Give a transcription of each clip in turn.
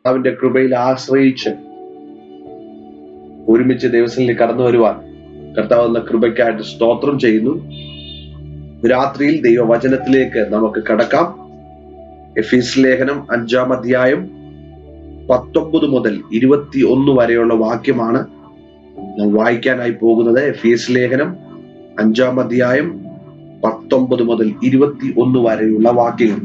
അവന്റെ കൃപയിൽ ആശ്രയിച്ച് ഒരുമിച്ച് ദൈവസനിൽ കടന്നു വരുവാൻ കർത്താവ് എന്ന കൃപയ്ക്കായിട്ട് സ്തോത്രം ചെയ്യുന്നു രാത്രിയിൽ ദൈവവചനത്തിലേക്ക് നമുക്ക് കടക്കാം എഫീസ് ലേഖനം അഞ്ചാം അധ്യായം പത്തൊമ്പത് മുതൽ ഇരുപത്തി ഒന്ന് വരെയുള്ള വാക്യമാണ് ഞാൻ വായിക്കാനായി പോകുന്നത് എഫീസ് ലേഖനം അഞ്ചാം അധ്യായം പത്തൊമ്പത് മുതൽ ഇരുപത്തി ഒന്ന് വരെയുള്ള വാക്യങ്ങൾ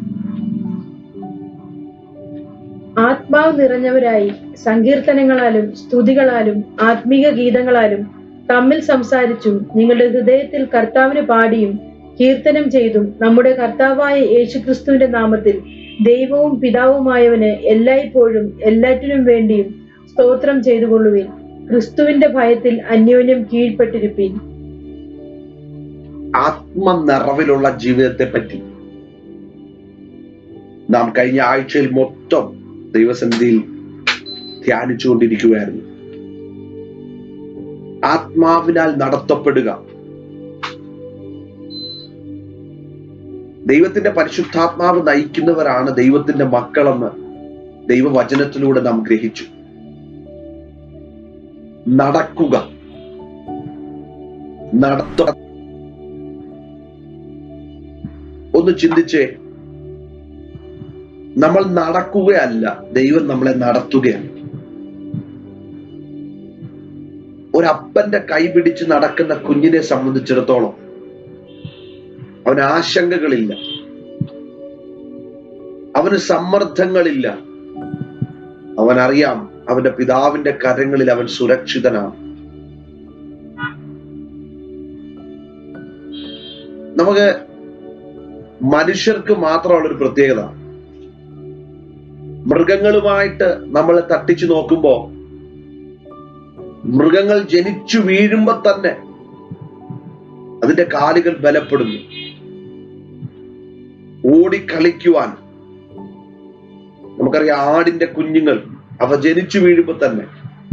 ആത്മാവ് നിറഞ്ഞവരായി സങ്കീർത്തനങ്ങളാലും സ്തുതികളാലും ആത്മീക ഗീതങ്ങളാലും തമ്മിൽ സംസാരിച്ചും നിങ്ങളുടെ ഹൃദയത്തിൽ കർത്താവിന് പാടിയും കീർത്തനം ചെയ്തും നമ്മുടെ കർത്താവായ യേശുക്രിസ്തുവിന്റെ നാമത്തിൽ ദൈവവും പിതാവുമായവന് എല്ലായ്പ്പോഴും എല്ലാറ്റിനും വേണ്ടിയും സ്തോത്രം ചെയ്തുകൊള്ളുവിൻ ക്രിസ്തുവിന്റെ ഭയത്തിൽ അന്യോന്യം കീഴ്പ്പെട്ടിരിപ്പീൻ ആത്മനിറവിലുള്ള ജീവിതത്തെ പറ്റി നാം കഴിഞ്ഞ ആഴ്ചയിൽ മൊത്തം ദൈവസന്നിധിയിൽ ധ്യാനിച്ചുകൊണ്ടിരിക്കുകയായിരുന്നു ആത്മാവിനാൽ നടത്തപ്പെടുക ദൈവത്തിന്റെ പരിശുദ്ധാത്മാവ് നയിക്കുന്നവരാണ് ദൈവത്തിന്റെ മക്കളെന്ന് ദൈവവചനത്തിലൂടെ നാം ഗ്രഹിച്ചു നടക്കുക നടത്ത ഒന്ന് ചിന്തിച്ചേ നമ്മൾ നടക്കുകയല്ല ദൈവം നമ്മളെ നടത്തുകയാണ് ഒരപ്പന്റെ കൈ പിടിച്ച് നടക്കുന്ന കുഞ്ഞിനെ സംബന്ധിച്ചിടത്തോളം അവന് ആശങ്കകളില്ല അവന് സമ്മർദ്ദങ്ങളില്ല അവനറിയാം അവന്റെ പിതാവിന്റെ കരങ്ങളിൽ അവൻ സുരക്ഷിതനാണ് നമുക്ക് മനുഷ്യർക്ക് മാത്രമുള്ള ഒരു പ്രത്യേകത മൃഗങ്ങളുമായിട്ട് നമ്മൾ തട്ടിച്ചു നോക്കുമ്പോ മൃഗങ്ങൾ ജനിച്ചു വീഴുമ്പോ തന്നെ അതിന്റെ കാലുകൾ ബലപ്പെടുന്നു ഓടിക്കളിക്കുവാൻ നമുക്കറിയാം ആടിന്റെ കുഞ്ഞുങ്ങൾ അവ ജനിച്ചു വീഴുമ്പോ തന്നെ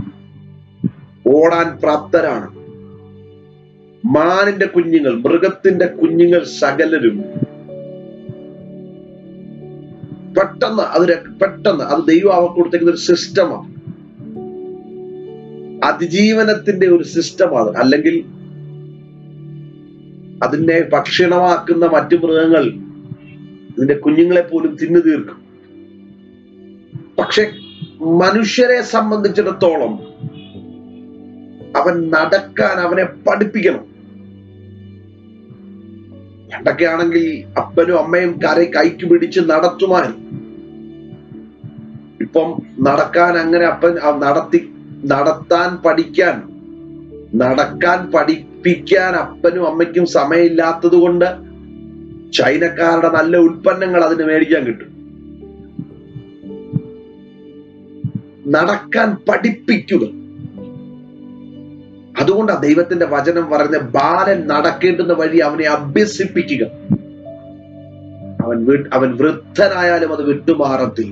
ഓടാൻ പ്രാപ്തരാണ് മാനിന്റെ കുഞ്ഞുങ്ങൾ മൃഗത്തിന്റെ കുഞ്ഞുങ്ങൾ സകലരും പെട്ടെന്ന് അത് ര- പെട്ടെന്ന് അത് ദൈവം അവ കൊടുത്തേക്കുന്ന ഒരു സിസ്റ്റമാണ് അതിജീവനത്തിന്റെ ഒരു സിസ്റ്റമാണ് അല്ലെങ്കിൽ അതിനെ ഭക്ഷണമാക്കുന്ന മറ്റു മൃഗങ്ങൾ ഇതിന്റെ കുഞ്ഞുങ്ങളെ പോലും തിന്നു തീർക്കും പക്ഷെ മനുഷ്യരെ സംബന്ധിച്ചിടത്തോളം അവൻ നടക്കാൻ അവനെ പഠിപ്പിക്കണം പണ്ടൊക്കെ ആണെങ്കിൽ അപ്പനും അമ്മയും കര കൈക്ക് പിടിച്ച് നടത്തുമായിരുന്നു ഇപ്പം നടക്കാൻ അങ്ങനെ അപ്പൻ ആ നടത്തി നടത്താൻ പഠിക്കാൻ നടക്കാൻ പഠിപ്പിക്കാൻ അപ്പനും അമ്മയ്ക്കും സമയമില്ലാത്തത് കൊണ്ട് ചൈനക്കാരുടെ നല്ല ഉൽപ്പന്നങ്ങൾ അതിന് മേടിക്കാൻ കിട്ടും നടക്കാൻ പഠിപ്പിക്കുക അതുകൊണ്ടാണ് ദൈവത്തിന്റെ വചനം പറഞ്ഞ ബാലൻ നടക്കേണ്ടുന്ന വഴി അവനെ അഭ്യസിപ്പിക്കുക അവൻ വി- അവൻ വൃദ്ധനായാലും അത് വിട്ടുമാറത്തില്ല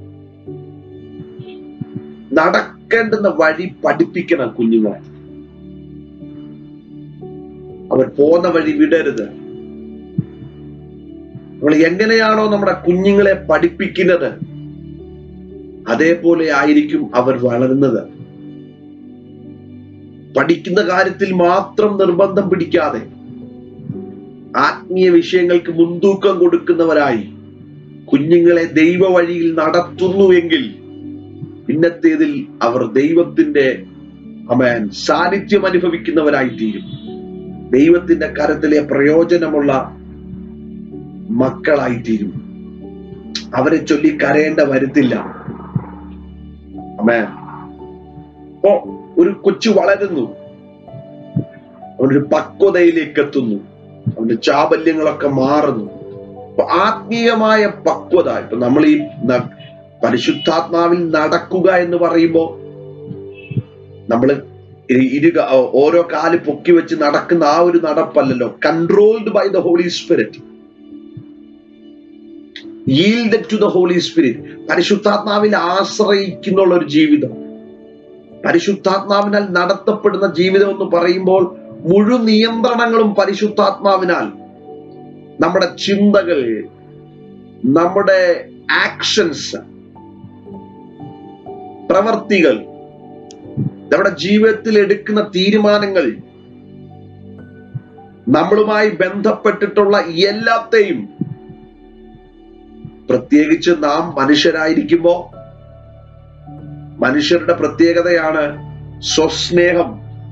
നടക്കേണ്ടുന്ന വഴി പഠിപ്പിക്കണം കുഞ്ഞുങ്ങളെ അവൻ പോന്ന വഴി വിടരുത് നമ്മൾ എങ്ങനെയാണോ നമ്മുടെ കുഞ്ഞുങ്ങളെ പഠിപ്പിക്കുന്നത് അതേപോലെ ആയിരിക്കും അവർ വളരുന്നത് പഠിക്കുന്ന കാര്യത്തിൽ മാത്രം നിർബന്ധം പിടിക്കാതെ ആത്മീയ വിഷയങ്ങൾക്ക് മുൻതൂക്കം കൊടുക്കുന്നവരായി കുഞ്ഞുങ്ങളെ ദൈവ വഴിയിൽ നടത്തുന്നുവെങ്കിൽ പിന്നത്തേതിൽ അവർ ദൈവത്തിന്റെ അമേൻ സാന്നിധ്യം അനുഭവിക്കുന്നവരായി തീരും ദൈവത്തിന്റെ കരത്തിലെ പ്രയോജനമുള്ള മക്കളായി തീരും അവരെ ചൊല്ലി കരയേണ്ട വരുത്തില്ല അമേൻ അപ്പോ ഒരു കൊച്ചു വളരുന്നു അവനൊരു പക്വതയിലേക്ക് എത്തുന്നു അവന്റെ ചാബല്യങ്ങളൊക്കെ മാറുന്നു അപ്പൊ ആത്മീയമായ പക്വത ഇപ്പൊ നമ്മൾ ഈ ന- പരിശുദ്ധാത്മാവിൽ നടക്കുക എന്ന് പറയുമ്പോ നമ്മൾ ഇരുക ഓരോ കാല് പൊക്കി വെച്ച് നടക്കുന്ന ആ ഒരു നടപ്പല്ലല്ലോ controlled by the Holy Spirit yielded to the Holy Spirit പരിശുദ്ധാത്മാവിൽ ആശ്രയിക്കുന്നുള്ള ഒരു ജീവിതം പരിശുദ്ധാത്മാവിനാൽ നടത്തപ്പെടുന്ന ജീവിതം എന്ന് പറയുമ്പോൾ മുഴു നിയന്ത്രണങ്ങളും പരിശുദ്ധാത്മാവിനാൽ നമ്മുടെ ചിന്തകൾ നമ്മുടെ ആക്ഷൻസ് പ്രവർത്തികൾ നമ്മുടെ ജീവിതത്തിൽ എടുക്കുന്ന തീരുമാനങ്ങൾ നമ്മളുമായി ബന്ധപ്പെട്ടിട്ടുള്ള എല്ലാത്തെയും പ്രത്യേകിച്ച് നാം മനുഷ്യരായിരിക്കുമ്പോ മനുഷ്യരുടെ പ്രത്യേകതയാണ് സ്വസ്നേഹം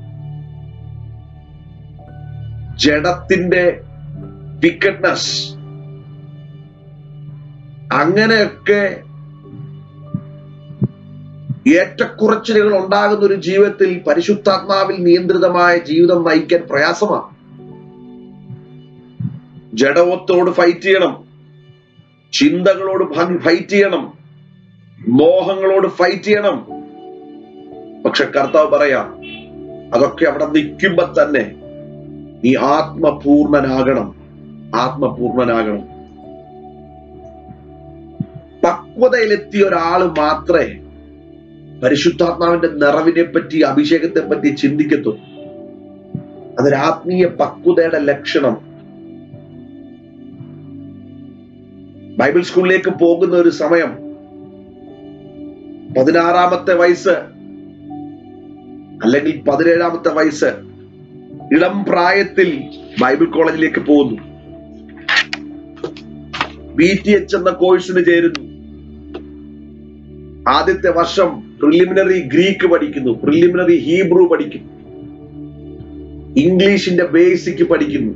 ജഡത്തിന്റെ വിക്കറ്റ്നസ് അങ്ങനെയൊക്കെ ഏറ്റക്കുറച്ചിലുകൾ ഉണ്ടാകുന്ന ഒരു ജീവിതത്തിൽ പരിശുദ്ധാത്മാവിൽ നിയന്ത്രിതമായ ജീവിതം നയിക്കാൻ പ്രയാസമാണ് ജഡവത്തോട് ഫൈറ്റ് ചെയ്യണം ചിന്തകളോട് ഫൈറ്റ് ചെയ്യണം മോഹങ്ങളോട് ഫൈറ്റ് ചെയ്യണം പക്ഷെ കർത്താവ് പറയാം അതൊക്കെ അവിടെ നിൽക്കുമ്പോ തന്നെ നീ ആത്മപൂർണനാകണം ആത്മപൂർണനാകണം പക്വതയിലെത്തിയ ഒരാള് മാത്രമേ പരിശുദ്ധാത്മാവിന്റെ നിറവിനെ പറ്റി അഭിഷേകത്തെ പറ്റി ചിന്തിക്കത്തുള്ളൂ അതൊരു ആത്മീയ പക്വതയുടെ ലക്ഷണം ബൈബിൾ സ്കൂളിലേക്ക് പോകുന്ന ഒരു സമയം പതിനാറാമത്തെ വയസ്സ് അല്ലെങ്കിൽ പതിനേഴാമത്തെ വയസ്സ് ഇളം പ്രായത്തിൽ ബൈബിൾ കോളേജിലേക്ക് പോകുന്നു ബി ടി എച്ച് എന്ന കോഴ്സിന് ചേരുന്നു ആദ്യത്തെ വർഷം പ്രിലിമിനറി ഗ്രീക്ക് പഠിക്കുന്നു പ്രിലിമിനറി ഹീബ്രു പഠിക്കുന്നു ഇംഗ്ലീഷിന്റെ ബേസിക് പഠിക്കുന്നു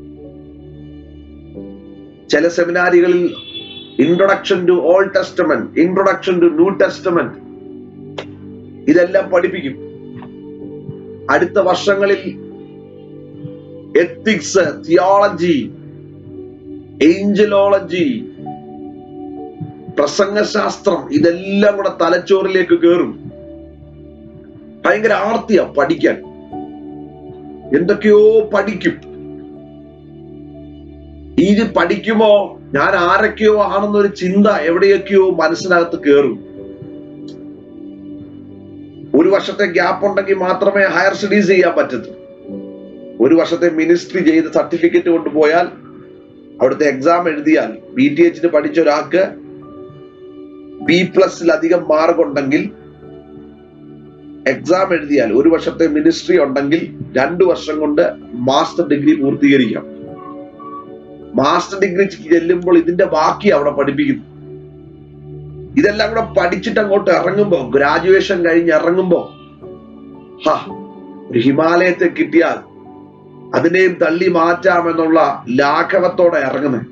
ചില സെമിനാരികളിൽ introduction to Old Testament introduction to New Testament ഇതെല്ലാം പഠിപ്പിക്കും അടുത്ത വർഷങ്ങളിൽ എത്തിക്സ് തിയോളജി ഏഞ്ചലോളജി പ്രസംഗശാസ്ത്രം ഇതെല്ലാം കൂടെ തലച്ചോറിലേക്ക് കയറും ഭയങ്കര ആർത്തിയാ പഠിക്കാൻ എന്തൊക്കെയോ പഠിക്കും ഇത് പഠിക്കുമ്പോ ഞാൻ ആരൊക്കെയോ ആണെന്നൊരു ചിന്ത എവിടെയൊക്കെയോ മനസ്സിനകത്ത് കയറും ഒരു വർഷത്തെ ഗ്യാപ്പ് ഉണ്ടെങ്കിൽ മാത്രമേ ഹയർ സ്റ്റഡീസ് ചെയ്യാൻ പറ്റത്തു ഒരു വർഷത്തെ മിനിസ്ട്രി ചെയ്ത് സർട്ടിഫിക്കറ്റ് കൊണ്ടുപോയാൽ അവിടുത്തെ എക്സാം എഴുതിയാൽ ബി ടി എച്ചിന് പഠിച്ച ഒരാൾക്ക് ബി പ്ലസിലധികം മാർക്ക് ഉണ്ടെങ്കിൽ എക്സാം എഴുതിയാൽ ഒരു വർഷത്തെ മിനിസ്ട്രി ഉണ്ടെങ്കിൽ രണ്ടു വർഷം കൊണ്ട് മാസ്റ്റർ ഡിഗ്രി പൂർത്തീകരിക്കാം മാസ്റ്റർ ഡിഗ്രി ചെല്ലുമ്പോൾ ഇതിന്റെ ബാക്കി അവിടെ പഠിപ്പിക്കുന്നു ഇതെല്ലാം കൂടെ പഠിച്ചിട്ട് അങ്ങോട്ട് ഇറങ്ങുമ്പോ ഗ്രാജുവേഷൻ കഴിഞ്ഞ് ഇറങ്ങുമ്പോ ഹാ ഒരു ഹിമാലയത്തെ കിട്ടിയാൽ അതിനെയും തള്ളി മാറ്റാമെന്നുള്ള ലാഘവത്തോടെ ഇറങ്ങുന്നത്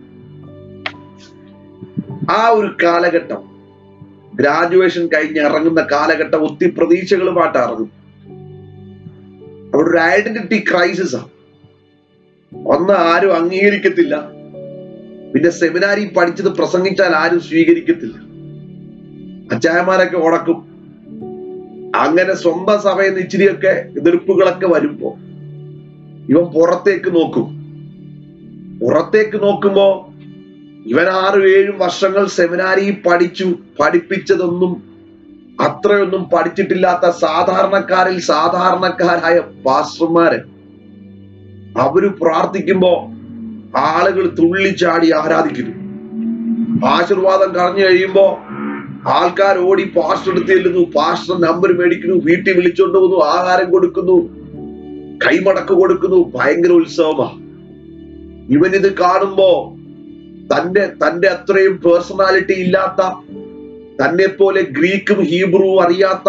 ആ ഒരു കാലഘട്ടം ഗ്രാജുവേഷൻ കഴിഞ്ഞ് ഇറങ്ങുന്ന കാലഘട്ടം ഒത്തിരി പ്രതീക്ഷകളുമായിട്ട് ഇറങ്ങും അവിടെ ഒരു ഐഡന്റിറ്റി ക്രൈസിസ് ആണ് ഒന്ന് ആരും അംഗീകരിക്കത്തില്ല പിന്നെ സെമിനാരി പഠിച്ചത് പ്രസംഗിച്ചാൽ ആരും സ്വീകരിക്കത്തില്ല അച്ചായന്മാരൊക്കെ ഉടക്കും അങ്ങനെ സ്വന്തം സഭയിൽ നിന്ന് ഇച്ചിരിയൊക്കെ എതിർപ്പുകളൊക്കെ വരുമ്പോ ഇവൻ പുറത്തേക്ക് നോക്കും പുറത്തേക്ക് നോക്കുമ്പോ ഇവൻ ആറും ഏഴും വർഷങ്ങൾ സെമിനാരി പഠിച്ചു പഠിപ്പിച്ചതൊന്നും അത്രയൊന്നും പഠിച്ചിട്ടില്ലാത്ത സാധാരണക്കാരിൽ സാധാരണക്കാരായ പാസ്റ്റർമാര് അവര് പ്രാർത്ഥിക്കുമ്പോ ആളുകൾ തുള്ളിച്ചാടി ആരാധിക്കുന്നു ആശീർവാദം കളഞ്ഞു കഴിയുമ്പോ ആൾക്കാർ ഓടി പാസ്റ്റർ എടുത്ത് ചെല്ലുന്നു പാസ്റ്റർ നമ്പർ മേടിക്കുന്നു വീട്ടിൽ വിളിച്ചോണ്ട് പോകുന്നു ആഹാരം കൊടുക്കുന്നു കൈമടക്ക് കൊടുക്കുന്നു ഭയങ്കര ഉത്സവമാ ഇവനിത് കാണുമ്പോ തന്റെ തന്റെ അത്രയും പേഴ്സണാലിറ്റി ഇല്ലാത്ത തന്നെ പോലെ ഗ്രീക്കും ഹീബ്രുവും അറിയാത്ത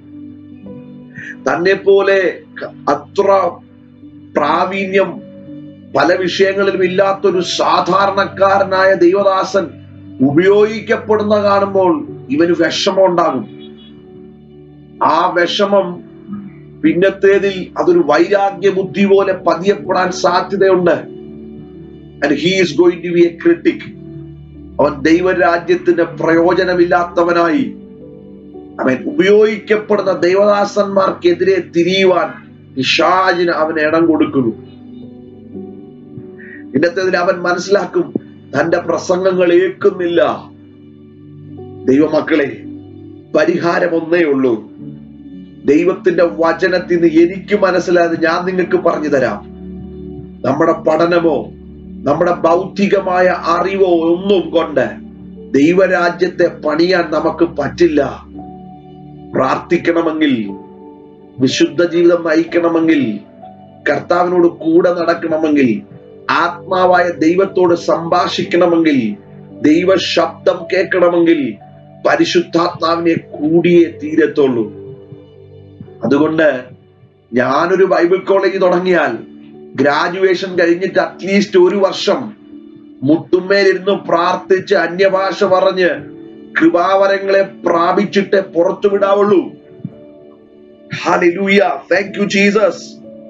തന്നെ പോലെ അത്ര പ്രാവീണ്യം പല വിഷയങ്ങളിലും ഇല്ലാത്തൊരു സാധാരണക്കാരനായ ദൈവദാസൻ ഉപയോഗിക്കപ്പെടുന്ന കാണുമ്പോൾ ഇവന് വിഷമം ഉണ്ടാകും ആ വിഷമം പിന്നത്തേതിൽ അതൊരു വൈരാഗ്യ ബുദ്ധി പോലെ പതിയപ്പെടാൻ സാധ്യതയുണ്ട് and he is going to be a critic അവൻ ദൈവരാജ്യത്തിന് പ്രയോജനമില്ലാത്തവനായി അവൻ ഉപയോഗിക്കപ്പെടുന്ന ദൈവദാസന്മാർക്കെതിരെ തിരിയുവാൻ പിശാചിന് അവൻ ഇടം കൊടുക്കുന്നു ഇന്നത്തേതിൽ അവൻ മനസ്സിലാക്കും തന്റെ പ്രസംഗങ്ങൾ ഏക്കുന്നില്ല ദൈവമക്കളെ പരിഹാരം ഒന്നേ ഉള്ളൂ ദൈവത്തിന്റെ വചനത്തിൽ നിന്ന് എനിക്ക് മനസ്സിലായത് ഞാൻ നിങ്ങൾക്ക് പറഞ്ഞു തരാം നമ്മുടെ പഠനമോ നമ്മുടെ ഭൗതികമായ അറിവോ ഒന്നും കൊണ്ട് ദൈവരാജ്യത്തെ പണിയാൻ നമുക്ക് പറ്റില്ല പ്രാർത്ഥിക്കണമെങ്കിൽ വിശുദ്ധ ജീവിതം നയിക്കണമെങ്കിൽ കർത്താവിനോട് കൂടെ നടക്കണമെങ്കിൽ ആത്മാവായ ദൈവത്തോട് സംഭാഷിക്കണമെങ്കിൽ ദൈവ ശബ്ദം കേൾക്കണമെങ്കിൽ പരിശുദ്ധാത്മാവിനെ കൂടിയേ തീരത്തുള്ളൂ അതുകൊണ്ട് ഞാനൊരു ബൈബിൾ കോളേജ് തുടങ്ങിയാൽ ഗ്രാജുവേഷൻ കഴിഞ്ഞിട്ട് അറ്റ്ലീസ്റ്റ് ഒരു വർഷം മുട്ടുമേലിരുന്ന് പ്രാർത്ഥിച്ച് അന്യഭാഷ പറഞ്ഞ് കൃപാവരങ്ങളെ പ്രാപിച്ചിട്ട് പുറത്തു വിടാവുള്ളൂ ഹല്ലേലൂയ താങ്ക് യു ജീസസ്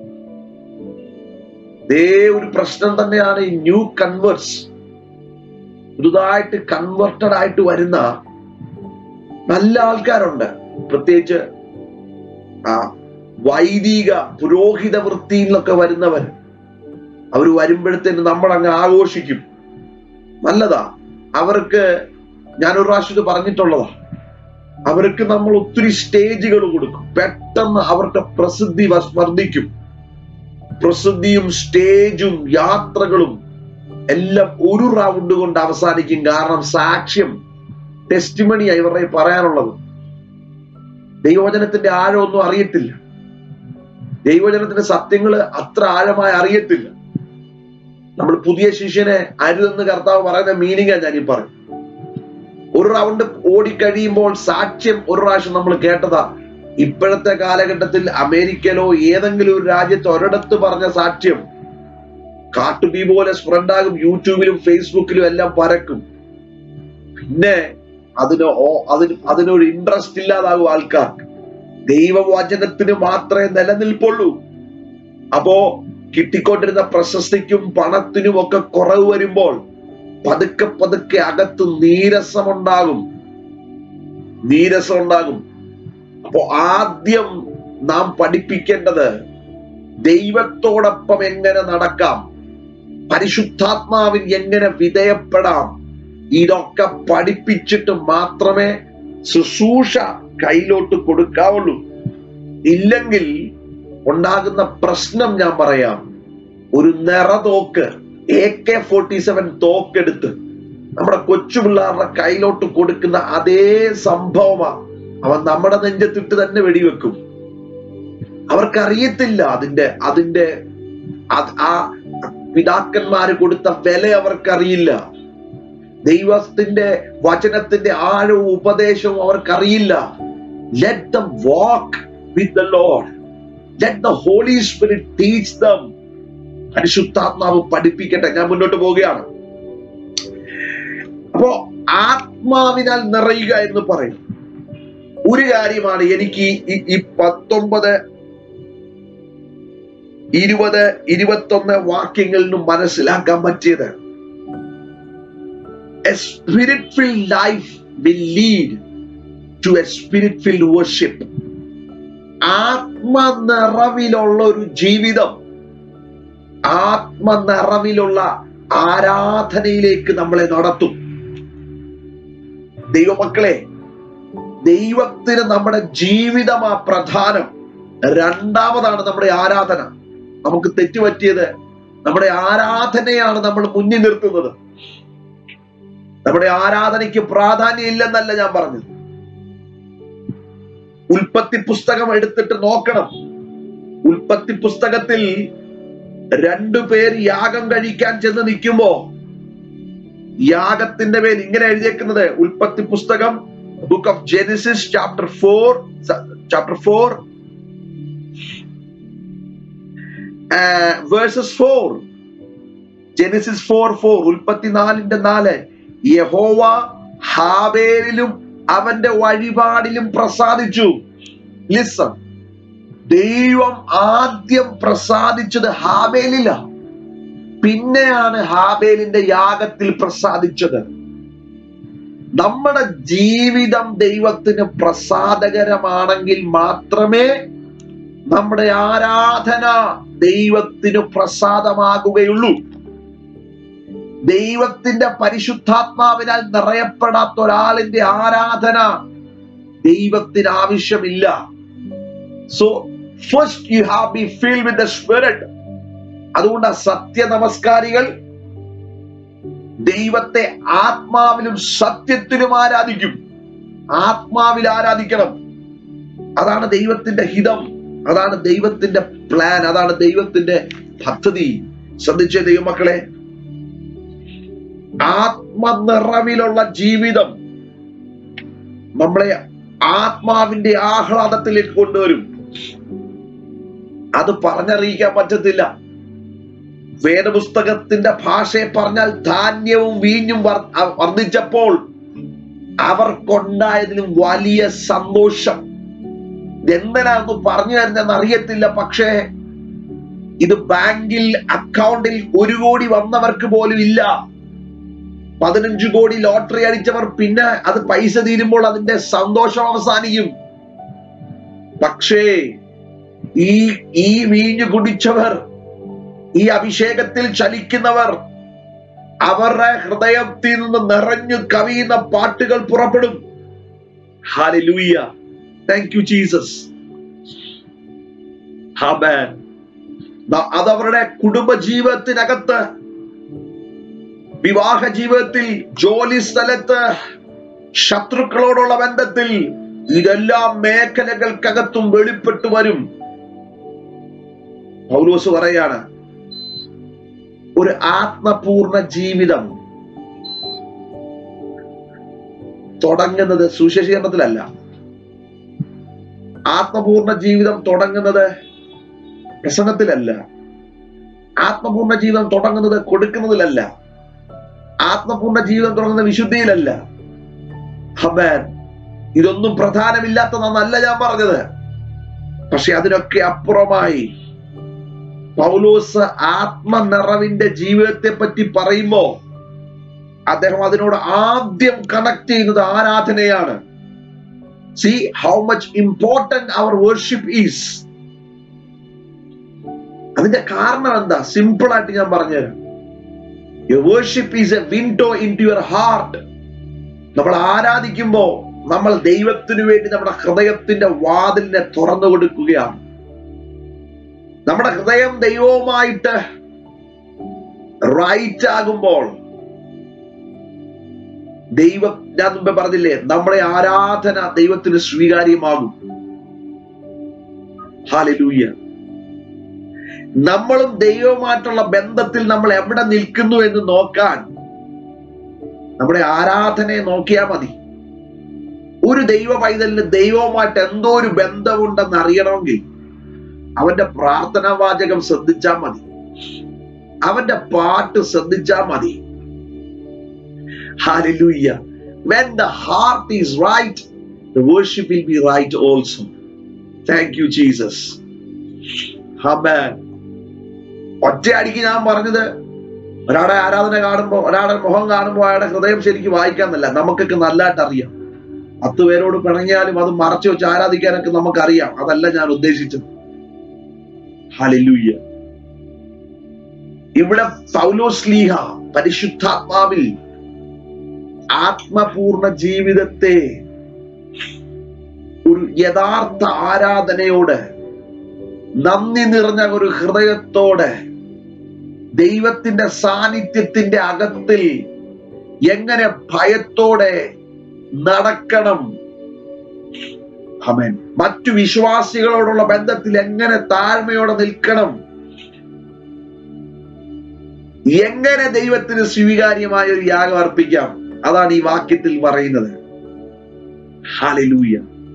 ദേ ഒരു പ്രശ്നം തന്നെയാണ് ഈ ന്യൂ കൺവേർട്സ് പുതുതായിട്ട് കൺവേർട്ടഡ് ആയിട്ട് വരുന്ന നല്ല ആൾക്കാരുണ്ട് പ്രത്യേകിച്ച് ആ വൈദിക പുരോഹിത വൃത്തിയിലൊക്കെ വരുന്നവർ അവർ വരുമ്പോഴത്തേന് നമ്മൾ അങ്ങ് ആഘോഷിക്കും നല്ലതാ അവർക്ക് ഞാൻ ഒരു പ്രാവശ്യം ഇത് പറഞ്ഞിട്ടുള്ളതാ അവർക്ക് നമ്മൾ ഒത്തിരി സ്റ്റേജുകൾ കൊടുക്കും പെട്ടെന്ന് അവരുടെ പ്രസിദ്ധി വസ്- വർദ്ധിക്കും പ്രസിദ്ധിയും സ്റ്റേജും യാത്രകളും എല്ലാം ഒരു റൗണ്ട് കൊണ്ട് അവസാനിക്കും കാരണം സാക്ഷ്യം ടെസ്റ്റിമണിയാ ഇവരുടെ പറയാനുള്ളത് ദൈവവചനത്തിന്റെ ആഴമൊന്നും അറിയത്തില്ല ദൈവവചനത്തിന്റെ സത്യങ്ങള് അത്ര ആഴമായി അറിയത്തില്ല നമ്മൾ പുതിയ ശിഷ്യനെ അരുതെന്ന് കർത്താവ് പറയുന്ന മീനിങ്ങാ ഞാൻ ഈ പറയും ഒരു റൗണ്ട് ഓടിക്കഴിയുമ്പോൾ സാക്ഷ്യം ഒരു പ്രാവശ്യം നമ്മൾ കേട്ടതാ ഇപ്പോഴത്തെ കാലഘട്ടത്തിൽ അമേരിക്കയിലോ ഏതെങ്കിലും ഒരു രാജ്യത്ത് ഒരിടത്ത് പറഞ്ഞ സാക്ഷ്യം കാട്ടുതീ പോലെ സ്പ്രെഡ് ആകും യൂട്യൂബിലും ഫേസ്ബുക്കിലും എല്ലാം പരക്കും പിന്നെ അതിന് ഓ- അതിന് അതിനൊരു ഇൻട്രസ്റ്റ് ഇല്ലാതാകും ആൾക്കാർക്ക് ദൈവവചനത്തിന് മാത്രമേ നിലനിൽപ്പുള്ളൂ അപ്പോ കിട്ടിക്കൊണ്ടിരുന്ന പ്രശസ്തിക്കും പണത്തിനും ഒക്കെ കുറവ് വരുമ്പോൾ പതുക്കെ പതുക്കെ അകത്ത് നീരസമുണ്ടാകും നീരസം ഉണ്ടാകും അപ്പോ ആദ്യം നാം പഠിപ്പിക്കേണ്ടത് ദൈവത്തോടൊപ്പം എങ്ങനെ നടക്കാം പരിശുദ്ധാത്മാവിൽ എങ്ങനെ വിധേയപ്പെടാം ഇതൊക്കെ പഠിപ്പിച്ചിട്ട് മാത്രമേ ശുശ്രൂഷ കയ്യിലോട്ട് കൊടുക്കാവുള്ളൂ ഇല്ലെങ്കിൽ ഉണ്ടാകുന്ന പ്രശ്നം ഞാൻ പറയാം ഒരു നിറതോക്ക് എ കെ ഫോർട്ടി സെവൻ തോക്കെടുത്ത് നമ്മുടെ കൊച്ചു പിള്ളേരുടെ കയ്യിലോട്ട് കൊടുക്കുന്ന അതേ സംഭവമാ അവൻ നമ്മുടെ നെഞ്ചത്തിട്ട് തന്നെ വെടിവെക്കും അവർക്കറിയത്തില്ല അതിന്റെ അതിന്റെ അത് ആ പിതാക്കന്മാര് കൊടുത്ത വില അവർക്കറിയില്ല ദൈവത്തിന്റെ വചനത്തിന്റെ ആഴവും ഉപദേശവും അവർക്കറിയില്ല let them walk with the Lord let the Holy Spirit teach them പരിശുദ്ധാത്മാവ് പഠിപ്പിക്കട്ടെ ഞാൻ മുന്നോട്ട് പോവുകയാണ് അപ്പോ ആത്മാവിനാൽ നിറയുക എന്ന് പറയും ഒരു കാര്യമാണ് എനിക്ക് ഈ- ഈ- ഈ പത്തൊമ്പത് ഇരുപത് ഇരുപത്തൊന്ന് വാക്യങ്ങളിൽ നിന്നും മനസ്സിലാക്കാൻ പറ്റിയത് a spirit filled life will lead to a spirit filled worship ആത്മനിറവിലുള്ള ഒരു ജീവിതം ആത്മനിറവിലുള്ള ആരാധനയിലേക്ക് നമ്മളെ നടത്തും ദൈവമക്കളെ ദൈവത്തിന് നമ്മുടെ ജീവിതമാ പ്രധാനം രണ്ടാമതാണ് നമ്മുടെ ആരാധന നമുക്ക് തെറ്റുപറ്റിയത് നമ്മുടെ ആരാധനയാണ് നമ്മൾ മുന്നിൽ നിർത്തുന്നത് നമ്മുടെ ആരാധനയ്ക്ക് പ്രാധാന്യം ഇല്ലെന്നല്ല ഞാൻ പറഞ്ഞത് ഉൽപ്പത്തി പുസ്തകം എടുത്തിട്ട് നോക്കണം ഉൽപ്പത്തി പുസ്തകത്തിൽ രണ്ടു പേർ യാഗം കഴിക്കാൻ ചെന്ന് നിൽക്കുമ്പോ യാഗത്തിന്റെ മേൽ ഇങ്ങനെ എഴുതിയേക്കുന്നത് ഉൽപ്പത്തി പുസ്തകം book of Genesis chapter four chapter four verses four Genesis four four ഉൽപ്പത്തി നാലിന്റെ നാല് യഹോവ ഹാബേലിലും അവന്റെ വഴിപാടിലും പ്രസാദിച്ചു ലിസൺ ദൈവം ആദ്യം പ്രസാദിച്ചത് ഹാബേലില പിന്നെയാണ് ഹാബേലിന്റെ യാഗത്തിൽ പ്രസാദിച്ചത് നമ്മുടെ ജീവിതം ദൈവത്തിന് പ്രസാദകരമാണെങ്കിൽ മാത്രമേ നമ്മുടെ ആരാധന ദൈവത്തിന് പ്രസാദമാകുകയുള്ളൂ ദൈവത്തിന്റെ പരിശുദ്ധാത്മാവിനാൽ നിറയപ്പെടാത്ത ഒരാളിന്റെ ആരാധന ദൈവത്തിന് ആവശ്യമില്ല so first you have be filled with the spirit അതുകൊണ്ട് സത്യ നമസ്കാരികൾ ദൈവത്തെ ആത്മാവിലും സത്യത്തിലും ആരാധിക്കും ആത്മാവിൽ ആരാധിക്കണം അതാണ് ദൈവത്തിന്റെ ഹിതം അതാണ് ദൈവത്തിന്റെ പ്ലാൻ അതാണ് ദൈവത്തിന്റെ പദ്ധതി ശ്രദ്ധിച്ച ദൈവമക്കളെ ആത്മനിറവിലുള്ള ജീവിതം നമ്മളെ ആത്മാവിന്റെ ആഹ്ലാദത്തിലേക്ക് കൊണ്ടുവരും അത് പറഞ്ഞറിയിക്കാൻ പറ്റത്തില്ല വേദപുസ്തകത്തിന്റെ ഭാഷയെ പറഞ്ഞാൽ ധാന്യവും വീഞ്ഞും വർ- അ- വർദ്ധിച്ചപ്പോൾ അവർക്കുണ്ടായതിലും വലിയ സന്തോഷം ഇതെന്തിനാന്ന് പറഞ്ഞു തരുന്നതെന്ന് അറിയത്തില്ല പക്ഷേ ഇത് ബാങ്കിൽ അക്കൗണ്ടിൽ ഒരു കോടി വന്നവർക്ക് പോലും ഇല്ല പതിനഞ്ച് കോടി ലോട്ടറി അടിച്ചവർ പിന്നെ അത് പൈസ തീരുമ്പോൾ അതിന്റെ സന്തോഷം അവസാനിക്കും പക്ഷേ ഈ ഈ വീഞ്ഞു കുടിച്ചവർ ഈ അഭിഷേകത്തിൽ ചലിക്കുന്നവർ അവരുടെ ഹൃദയത്തിൽ നിന്ന് നിറഞ്ഞു കവിയുന്ന പാട്ടുകൾ പുറപ്പെടും ഹാലലൂയ താങ്ക് യു ജീസസ് ഹാബാൻ അതവരുടെ കുടുംബ ജീവിതത്തിനകത്ത് വിവാഹ ജീവിതത്തിൽ ജോലി സ്ഥലത്ത് ശത്രുക്കളോടുള്ള ബന്ധത്തിൽ ഇതെല്ലാം മേഖലകൾക്കകത്തും വെളിപ്പെട്ടു വരും പൗലോസ് പറയാണ് ഒരു ആത്മപൂർണ ജീവിതം തുടങ്ങുന്നത് സുശേഷീകരണത്തിലല്ല ആത്മപൂർണ ജീവിതം തുടങ്ങുന്നത് പ്രസംഗത്തിലല്ല ആത്മപൂർണ്ണ ജീവിതം തുടങ്ങുന്നത് കൊടുക്കുന്നതിലല്ല ആത്മപൂർണ്ണ ജീവിതം തുടങ്ങുന്നത് വിശുദ്ധിയിലല്ല ഹബാൻ ഇതൊന്നും പ്രധാനമില്ലാത്തതെന്നല്ല ഞാൻ പറഞ്ഞത് പക്ഷെ അതിനൊക്കെ അപ്പുറമായി പൗലോസ് ആത്മനിറവിന്റെ ജീവിതത്തെ പറ്റി പറയുമ്പോ അദ്ദേഹം അതിനോട് ആദ്യം കണക്ട് ചെയ്യുന്നത് ആരാധനയാണ് see how much important our worship is അതിന്റെ കാരണം എന്താ സിമ്പിൾ ആയിട്ട് ഞാൻ പറഞ്ഞുതരാം worship is a window into your heart നമ്മൾ ആരാധിക്കുമ്പോ നമ്മൾ ദൈവത്തിനു വേണ്ടി നമ്മുടെ ഹൃദയത്തിന്റെ വാതിലിനെ തുറന്നു കൊടുക്കുകയാണ് നമ്മുടെ ഹൃദയം ദൈവവുമായിട്ട് റൈറ്റ് ആകുമ്പോൾ ദൈവം ഞാൻ മുമ്പേ പറഞ്ഞില്ലേ നമ്മുടെ ആരാധന ദൈവത്തിന് സ്വീകാര്യമാകും ഹാലലൂയ നമ്മളും ദൈവവുമായിട്ടുള്ള ബന്ധത്തിൽ നമ്മൾ എവിടെ നിൽക്കുന്നു എന്ന് നോക്കാൻ നമ്മുടെ ആരാധനയെ നോക്കിയാൽ മതി ഒരു ദൈവ പൈതലിന് ദൈവവുമായിട്ട് എന്തോ ഒരു ബന്ധമുണ്ടെന്ന് അറിയണമെങ്കിൽ അവന്റെ പ്രാർത്ഥനാ വാചകം ശ്രദ്ധിച്ചാൽ മതി അവന്റെ പാട്ട് ശ്രദ്ധിച്ചാൽ മതി Hallelujah. When the heart is right, the worship will be right also. Thank you, Jesus. Amen. ഒറ്റയടിക്ക് ഞാൻ പറഞ്ഞത് ഒരാളെ ആരാധന കാണുമ്പോൾ ഒരാളുടെ മുഖം കാണുമ്പോൾ അയാളുടെ ഹൃദയം ശരിക്കും വായിക്കാന്നല്ല നമുക്കൊക്കെ നല്ലതായിട്ട് അറിയാം പത്ത് പേരോട് പിണങ്ങിയാലും അത് മറച്ചു വെച്ച് ആരാധിക്കാനൊക്കെ നമുക്കറിയാം അതല്ല ഞാൻ ഉദ്ദേശിച്ചത് ഹലിലൂയ്യ ഇവിടെ പൗലോസ്ലീഹ പരിശുദ്ധാത്മാവിൽ ആത്മപൂർണ ജീവിതത്തെ ഒരു യഥാർത്ഥ ആരാധനയോട് നന്ദി നിറഞ്ഞ ഒരു ഹൃദയത്തോടെ ദൈവത്തിന്റെ സാന്നിധ്യത്തിന്റെ അകത്തിൽ എങ്ങനെ ഭയത്തോടെ നടക്കണം അമേൻ മറ്റു വിശ്വാസികളോടുള്ള ബന്ധത്തിൽ എങ്ങനെ താഴ്മയോടെ നിൽക്കണം എങ്ങനെ ദൈവത്തിന് സ്വീകാര്യമായ ഒരു യാഗം അർപ്പിക്കാം അതാണ് ഈ വാക്യത്തിൽ പറയുന്നത് ഹാലലൂയ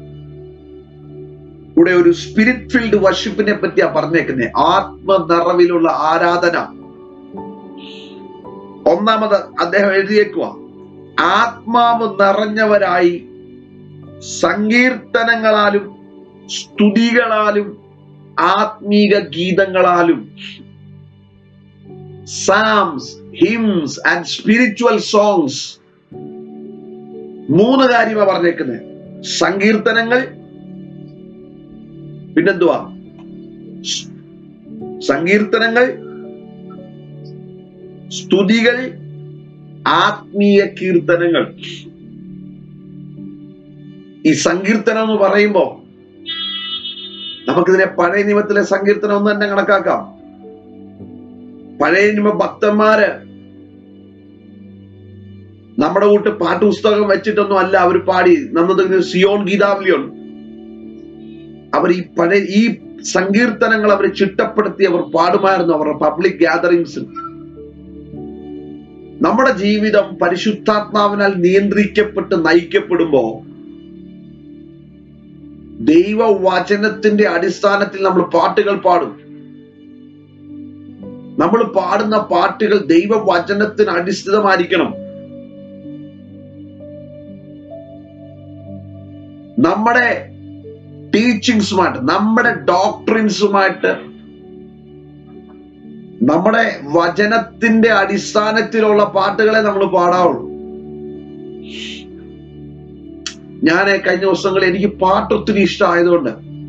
ഇവിടെ ഒരു സ്പിരിറ്റ് ഫീൽഡ് വർഷിപ്പിനെ പറ്റിയാ പറഞ്ഞേക്കുന്നത് ആത്മനിറവിലുള്ള ആരാധന ഒന്നാമത് അദ്ദേഹം എഴുതിയേക്കുക ആത്മാവ് നിറഞ്ഞവരായി സങ്കീർത്തനങ്ങളാലും സ്തുതികളാലും ആത്മീക ഗീതങ്ങളാലും psalms hymns and spiritual songs മൂന്ന് കാര്യമാണ് പറഞ്ഞേക്കുന്നത് സങ്കീർത്തനങ്ങൾ പിന്നെന്തുവാ സ്- സങ്കീർത്തനങ്ങൾ സ്തുതികൾ ആത്മീയ കീർത്തനങ്ങൾ ഈ സങ്കീർത്തനം എന്ന് പറയുമ്പോ നമുക്കിതിനെ പഴയ നിയമത്തിലെ സങ്കീർത്തനം എന്ന് തന്നെ കണക്കാക്കാം പഴയ നിയമ ഭക്തന്മാര് നമ്മുടെ കൂട്ട് പാട്ടുപുസ്തകം വെച്ചിട്ടൊന്നും അല്ല അവർ പാടി നന്നത് സിയോൺ ഗീതാവലിയുണ്ട് അവർ ഈ പഴയ ഈ സങ്കീർത്തനങ്ങൾ അവർ ചിട്ടപ്പെടുത്തി അവർ പാടുമായിരുന്നു അവരുടെ പബ്ലിക് ഗ്യാതറിങ്സിൽ നമ്മുടെ ജീവിതം പരിശുദ്ധാത്മാവിനാൽ നിയന്ത്രിക്കപ്പെട്ട് നയിക്കപ്പെടുമ്പോ ദൈവവചനത്തിന്റെ അടിസ്ഥാനത്തിൽ നമ്മൾ പാട്ടുകൾ പാടും നമ്മൾ പാടുന്ന പാട്ടുകൾ ദൈവവചനത്തിന് അടിസ്ഥിതമായിരിക്കണം നമ്മുടെ ടീച്ചിങ്സുമായിട്ട് നമ്മുടെ ഡോക്ട്രിൻസുമായിട്ട് നമ്മുടെ വചനത്തിന്റെ അടിസ്ഥാനത്തിലുള്ള പാട്ടുകളെ നമ്മൾ പാടാവുള്ളൂ ഞാൻ കഴിഞ്ഞ ദിവസങ്ങളിൽ എനിക്ക് പാട്ട് ഒത്തിരി ഇഷ്ടമായതുകൊണ്ട്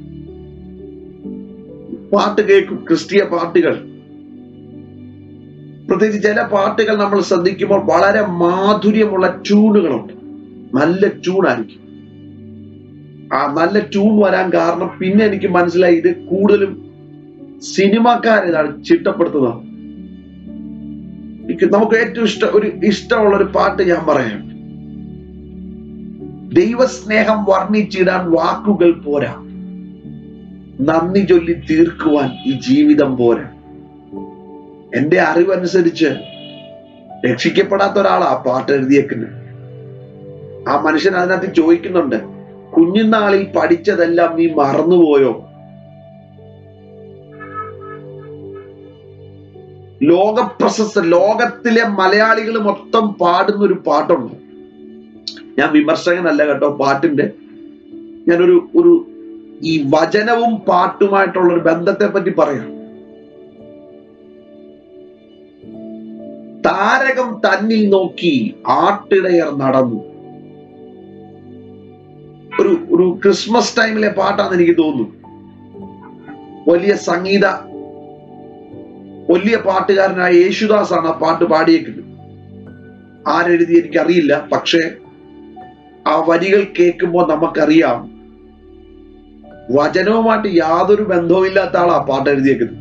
പാട്ട് കേൾക്കും ക്രിസ്തീയ പാട്ടുകൾ പ്രത്യേകിച്ച് ചില പാട്ടുകൾ നമ്മൾ ശ്രദ്ധിക്കുമ്പോൾ വളരെ മാധുര്യമുള്ള ട്യൂണുകളുണ്ട് നല്ല ട്യൂണായിരിക്കും ആ നല്ല ട്യൂൺ വരാൻ കാരണം പിന്നെ എനിക്ക് മനസ്സിലായി ഇത് കൂടുതലും സിനിമാക്കാരിതാണ് ചിട്ടപ്പെടുത്തുന്നത് എനിക്ക് നമുക്ക് ഏറ്റവും ഇഷ്ട ഒരു ഇഷ്ടമുള്ള ഒരു പാട്ട് ഞാൻ പറയാം ദൈവസ്നേഹം വർണ്ണിച്ചിടാൻ വാക്കുകൾ പോരാ നന്ദി ചൊല്ലി തീർക്കുവാൻ ഈ ജീവിതം പോരാ എന്റെ അറിവനുസരിച്ച് രക്ഷിക്കപ്പെടാത്ത ഒരാളാ ആ പാട്ട് എഴുതിയേക്കുന്നത് ആ മനുഷ്യൻ അതിനകത്ത് ചോദിക്കുന്നുണ്ട് കുഞ്ഞുനാളിൽ പഠിച്ചതെല്ലാം നീ മറന്നുപോയോ ലോകപ്രശസ്ത ലോകത്തിലെ മലയാളികൾ മൊത്തം പാടുന്ന ഒരു പാട്ടുണ്ട് ഞാൻ വിമർശകനല്ല കേട്ടോ പാട്ടിന്റെ ഞാനൊരു ഒരു ഈ വചനവും പാട്ടുമായിട്ടുള്ള ഒരു ബന്ധത്തെ പറ്റി പറയാം താരകം തന്നിൽ നോക്കി ആട്ടിടയർ നടന്നു ഒരു ഒരു ക്രിസ്മസ് ടൈമിലെ പാട്ടാന്ന് എനിക്ക് തോന്നുന്നു വലിയ സംഗീത വലിയ പാട്ടുകാരനായ യേശുദാസ് ആണ് ആ പാട്ട് പാടിയേക്കുന്നത് ആരെഴുതി എനിക്കറിയില്ല പക്ഷേ ആ വരികൾ കേൾക്കുമ്പോൾ നമുക്കറിയാം വചനവുമായിട്ട് യാതൊരു ബന്ധവുമില്ലാത്ത ആളാ പാട്ട് എഴുതിയേക്കുന്നത്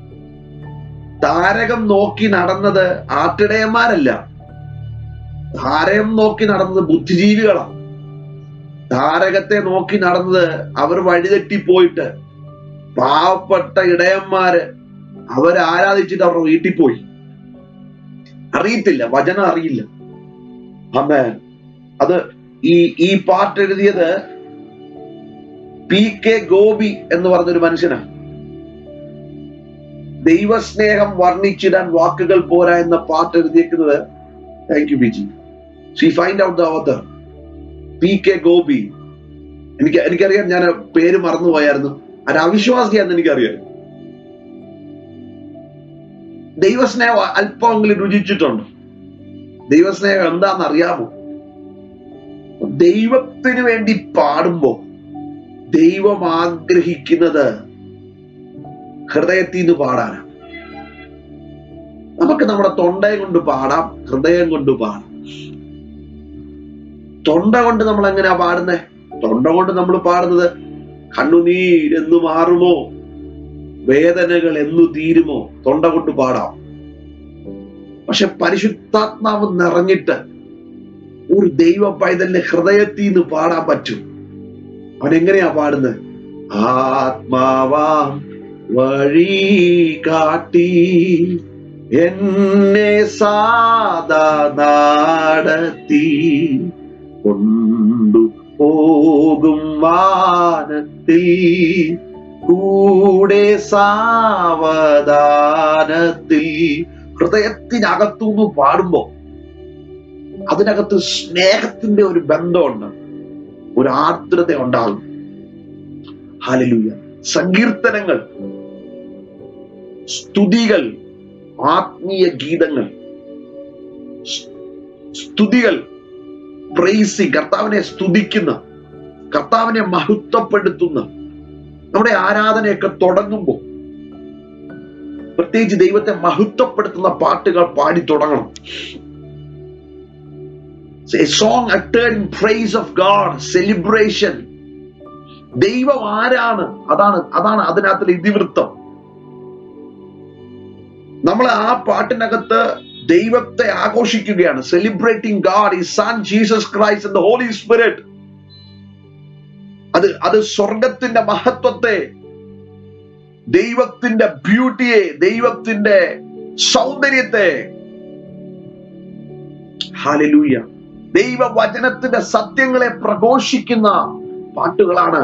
താരകം നോക്കി നടന്നത് ആട്ടിടയന്മാരല്ല താരകം നോക്കി നടന്നത് ബുദ്ധിജീവികളാണ് താരകത്തെ നോക്കി നടന്നത് അവർ വഴിതെറ്റിപ്പോയിട്ട് പാവപ്പെട്ട ഇടയന്മാര് അവരെ ആരാധിച്ചിട്ട് അവരുടെ വീട്ടിൽ പോയി അറിയത്തില്ല വചനം അറിയില്ല അമ്മേ അത് ഈ ഈ പാട്ട് എഴുതിയത് പി കെ ഗോപി എന്ന് പറഞ്ഞൊരു മനുഷ്യനാണ് ദൈവസ്നേഹം വർണ്ണിച്ചിടാൻ വാക്കുകൾ പോരാ എന്ന പാട്ട് എഴുതിയേക്കുന്നത് thank you Biji she find out the author P K Gopi എനിക്ക് എനിക്കറിയാം ഞാൻ പേര് മറന്നുപോയായിരുന്നു അത് അവിശ്വാസിയാന്ന് എനിക്കറിയാം ദൈവസ്നേഹം അല്പമെങ്കിലും രുചിച്ചിട്ടുണ്ട് ദൈവസ്നേഹം എന്താണെന്ന് അറിയാമോ ദൈവത്തിന് വേണ്ടി പാടുമ്പോ ദൈവം ആഗ്രഹിക്കുന്നത് ഹൃദയത്തിൽ നിന്ന് പാടാനാണ് നമുക്ക് നമ്മുടെ തൊണ്ടയെ കൊണ്ട് പാടാം ഹൃദയം കൊണ്ട് പാടാം തൊണ്ട കൊണ്ട് നമ്മൾ എങ്ങനെയാ പാടുന്നേ തൊണ്ട കൊണ്ട് നമ്മൾ പാടുന്നത് കണ്ണുനീരെന്നു മാറുമോ വേദനകൾ എന്നു തീരുമോ തൊണ്ട കൊണ്ട് പാടാം പക്ഷെ പരിശുദ്ധാത്മാവ് നിറഞ്ഞിട്ട് ഒരു ദൈവ പൈതലിന്റെ ഹൃദയത്തിൽ നിന്ന് പാടാൻ പറ്റും അവൻ എങ്ങനെയാ പാടുന്നത് ആത്മാവാം വഴി കാട്ടി എന്നെ സാധാ നടത്തി കൊണ്ടു പോകും വാനത്തിൽ കൂടെ സാവധാനത്തിൽ ഹൃദയത്തിനകത്തുനിന്ന് പാടുമ്പോ അതിനകത്ത് സ്നേഹത്തിന്റെ ഒരു ബന്ധമുണ്ട് ഒരു ആർദ്രത ഉണ്ടാകും ഹാലലൂയ സങ്കീർത്തനങ്ങൾ സ്തുതികൾ ആത്മീയ ഗീതങ്ങൾ സ്തുതികൾ പ്രൈസി കർത്താവിനെ സ്തുതിക്കുന്ന കർത്താവിനെ മഹത്വപ്പെടുത്തുന്ന നമ്മുടെ ആരാധനയൊക്കെ തുടങ്ങുമ്പോൾ പ്രത്യേകിച്ച് ദൈവത്തെ മഹത്വപ്പെടുത്തുന്ന പാട്ടുകൾ പാടി തുടങ്ങണം a song attune praise of God celebration ദൈവം ആരാണ് അതാണ് അതാണ് അതിനകത്തുള്ള ഇതിവൃത്തം നമ്മൾ ആ പാട്ടിനകത്ത് ദൈവത്തെ ആഘോഷിക്കുകയാണ് celebrating God the Son Jesus Christ the Holy Spirit അത് അത് സ്വർഗത്തിന്റെ മഹത്വത്തെ ദൈവത്തിന്റെ ബ്യൂട്ടിയെ ദൈവത്തിന്റെ സൗന്ദര്യത്തെ ഹാലലൂയ ദൈവവചനത്തിന്റെ സത്യങ്ങളെ പ്രഘോഷിക്കുന്ന പാട്ടുകളാണ്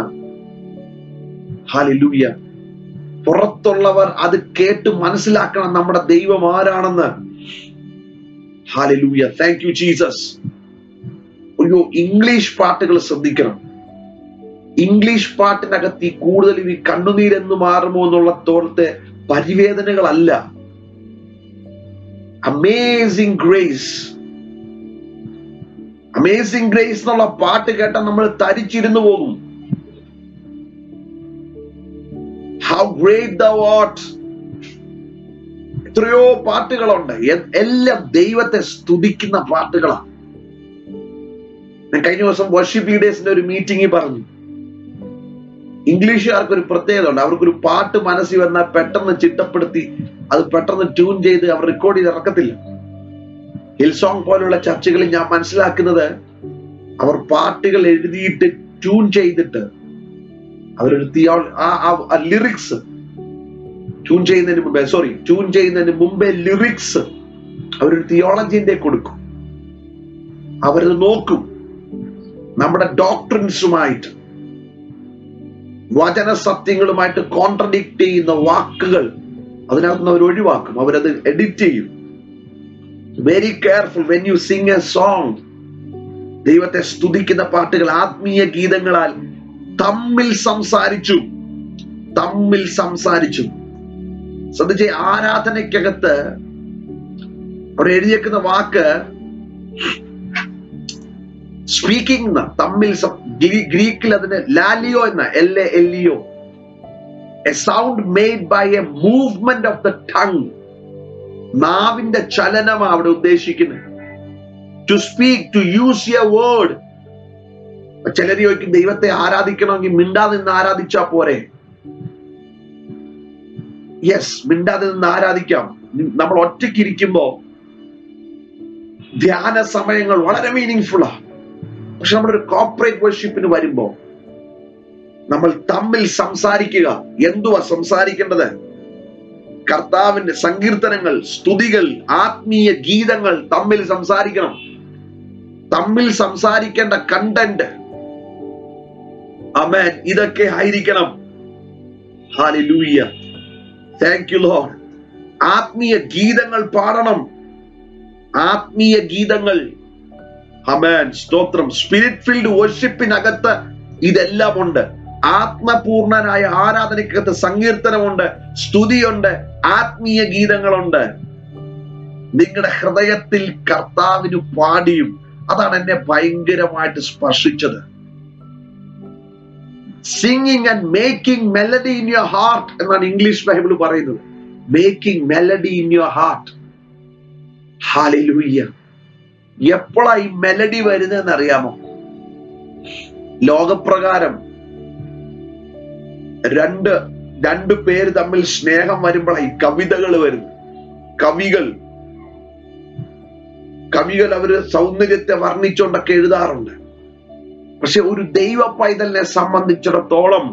ഹാലലൂയ പുറത്തുള്ളവർ അത് കേട്ട് മനസ്സിലാക്കണം നമ്മുടെ ദൈവം ആരാണെന്ന് ഹാലലൂയ താങ്ക് യു ജീസസ് ഒരു ഇംഗ്ലീഷ് പാട്ടുകൾ ശ്രദ്ധിക്കണം ഇംഗ്ലീഷ് പാട്ടിനകത്ത് ഈ കൂടുതൽ ഈ കണ്ണുനീരെന്ന് മാറുമോ എന്നുള്ള തോളത്തെ പരിവേദനകളല്ല അമേസിംഗ് ഗ്രേസ് അമേസിംഗ് ഗ്രേസ് എന്നുള്ള പാട്ട് കേട്ടാൽ നമ്മൾ തരിച്ചിരുന്നു പോകും ഹൗ ഗ്രേറ്റ് ദ വാട്ട് എത്രയോ പാട്ടുകളുണ്ട് എ- എല്ലാം ദൈവത്തെ സ്തുതിക്കുന്ന പാട്ടുകളാണ് ഞാൻ കഴിഞ്ഞ ദിവസം വർഷിപ്പ് ലീഡേഴ്സിന്റെ ഒരു മീറ്റിംഗിൽ പറഞ്ഞു ഇംഗ്ലീഷുകാർക്ക് ഒരു പ്രത്യേകത ഉണ്ട് അവർക്കൊരു പാട്ട് മനസ്സിൽ വന്നാൽ പെട്ടെന്ന് ചിട്ടപ്പെടുത്തി അത് പെട്ടെന്ന് ട്യൂൺ ചെയ്ത് അവർ റെക്കോർഡ് ചെയ്ത് ഇറക്കത്തില്ല ഹിൽ സോങ് പോലുള്ള ചർച്ചകളിൽ ഞാൻ മനസ്സിലാക്കുന്നത് അവർ പാട്ടുകൾ എഴുതിയിട്ട് ട്യൂൺ ചെയ്തിട്ട് അവരൊരു തിയോ ആ ലിറിക്സ് ട്യൂൺ ചെയ്യുന്നതിന് മുമ്പേ സോറി ട്യൂൺ ചെയ്യുന്നതിന് മുമ്പേ ലിറിക്സ് അവരൊരു തിയോളജിന്റെ കൊടുക്കും അവരത് നോക്കും നമ്മുടെ ഡോക്ടറിൻസുമായിട്ട് വചന സത്യങ്ങളുമായിട്ട് കോൺട്രഡിക്ട് ചെയ്യുന്ന വാക്കുകൾ അതിനകത്ത് അവർ ഒഴിവാക്കും അവരത് എഡിറ്റ് ചെയ്യും very careful when you sing a song ദൈവത്തെ സ്തുതിക്കുന്ന പാട്ടുകൾ ആത്മീയ ഗീതങ്ങളാൽ തമ്മിൽ സംസാരിച്ചു തമ്മിൽ സംസാരിച്ചു ശ്രദ്ധിച്ച് ആരാധനയ്ക്കകത്ത് അവിടെ എഴുതിയേക്കുന്ന വാക്ക് സ്പീക്കിംഗ് തമ്മിൽ സം- ഗ്രീ- ഗ്രീക്കിൽ അതിന് ലാലിയോ എന്ന എൽ എ എല്ലിയോ a sound made by a movement of the tongue നാവിന്റെ ചലനമാണ് അവിടെ ഉദ്ദേശിക്കുന്നത് to speak to use your word ചിലർ ചോദിക്കും ദൈവത്തെ ആരാധിക്കണമെങ്കിൽ മിണ്ടാതെ നിന്ന് ആരാധിച്ചാ പോരെ യെസ് മിണ്ടാതെ നിന്ന് ആരാധിക്കാം നമ്മൾ ഒറ്റയ്ക്ക് ഇരിക്കുമ്പോ ധ്യാന സമയങ്ങൾ വളരെ മീനിങ് ഫുള്ളാ പക്ഷെ നമ്മളൊരു കോർപ്പറേറ്റ് വർഷിപ്പിന് വരുമ്പോ നമ്മൾ തമ്മിൽ സംസാരിക്കുക എന്തുവാ സംസാരിക്കേണ്ടത് കർത്താവിന്റെ സങ്കീർത്തനങ്ങൾ സ്തുതികൾ ആത്മീയ ഗീതങ്ങൾ തമ്മിൽ സംസാരിക്കണം തമ്മിൽ സംസാരിക്കേണ്ട കണ്ടന്റ് അമേൻ ഇതൊക്കെ ആയിരിക്കണം ഹാലിലൂയ താങ്ക് യു ലോഡ് ആത്മീയ ഗീതങ്ങൾ പാടണം ആത്മീയ ഗീതങ്ങൾ അമേൻ സ്തോത്രം സ്പിരിറ്റ് ഫീൽഡ് വർഷിപ്പിനകത്ത് ഇതെല്ലാം ഉണ്ട് ആത്മപൂർണനായ ആരാധനയ്ക്കകത്ത് സങ്കീർത്തനമുണ്ട് സ്തുതിയുണ്ട് ആത്മീയ ഗീതങ്ങളുണ്ട് നിങ്ങളുടെ ഹൃദയത്തിൽ കർത്താവിന് പാടിയും അതാണ് എന്നെ ഭയങ്കരമായിട്ട് സ്പർശിച്ചത് singing and making melody in your heart എന്നാണ് ഇംഗ്ലീഷ് ബൈബിൾ പറയുന്നത് making melody in your heart hallelujah എപ്പോഴാ ഈ മെലഡി വരുന്നതെന്ന് അറിയാമോ ലോകപ്രകാരം രണ്ട് രണ്ട് പേര് തമ്മിൽ സ്നേഹം വരുമ്പോഴാണ് ഈ കവിതകൾ വരുന്നത് കവികൾ കവികൾ അവര് സൗന്ദര്യത്തെ വർണ്ണിച്ചുകൊണ്ടൊക്കെ എഴുതാറുണ്ട് പക്ഷെ ഒരു ദൈവ പൈതലിനെ സംബന്ധിച്ചിടത്തോളം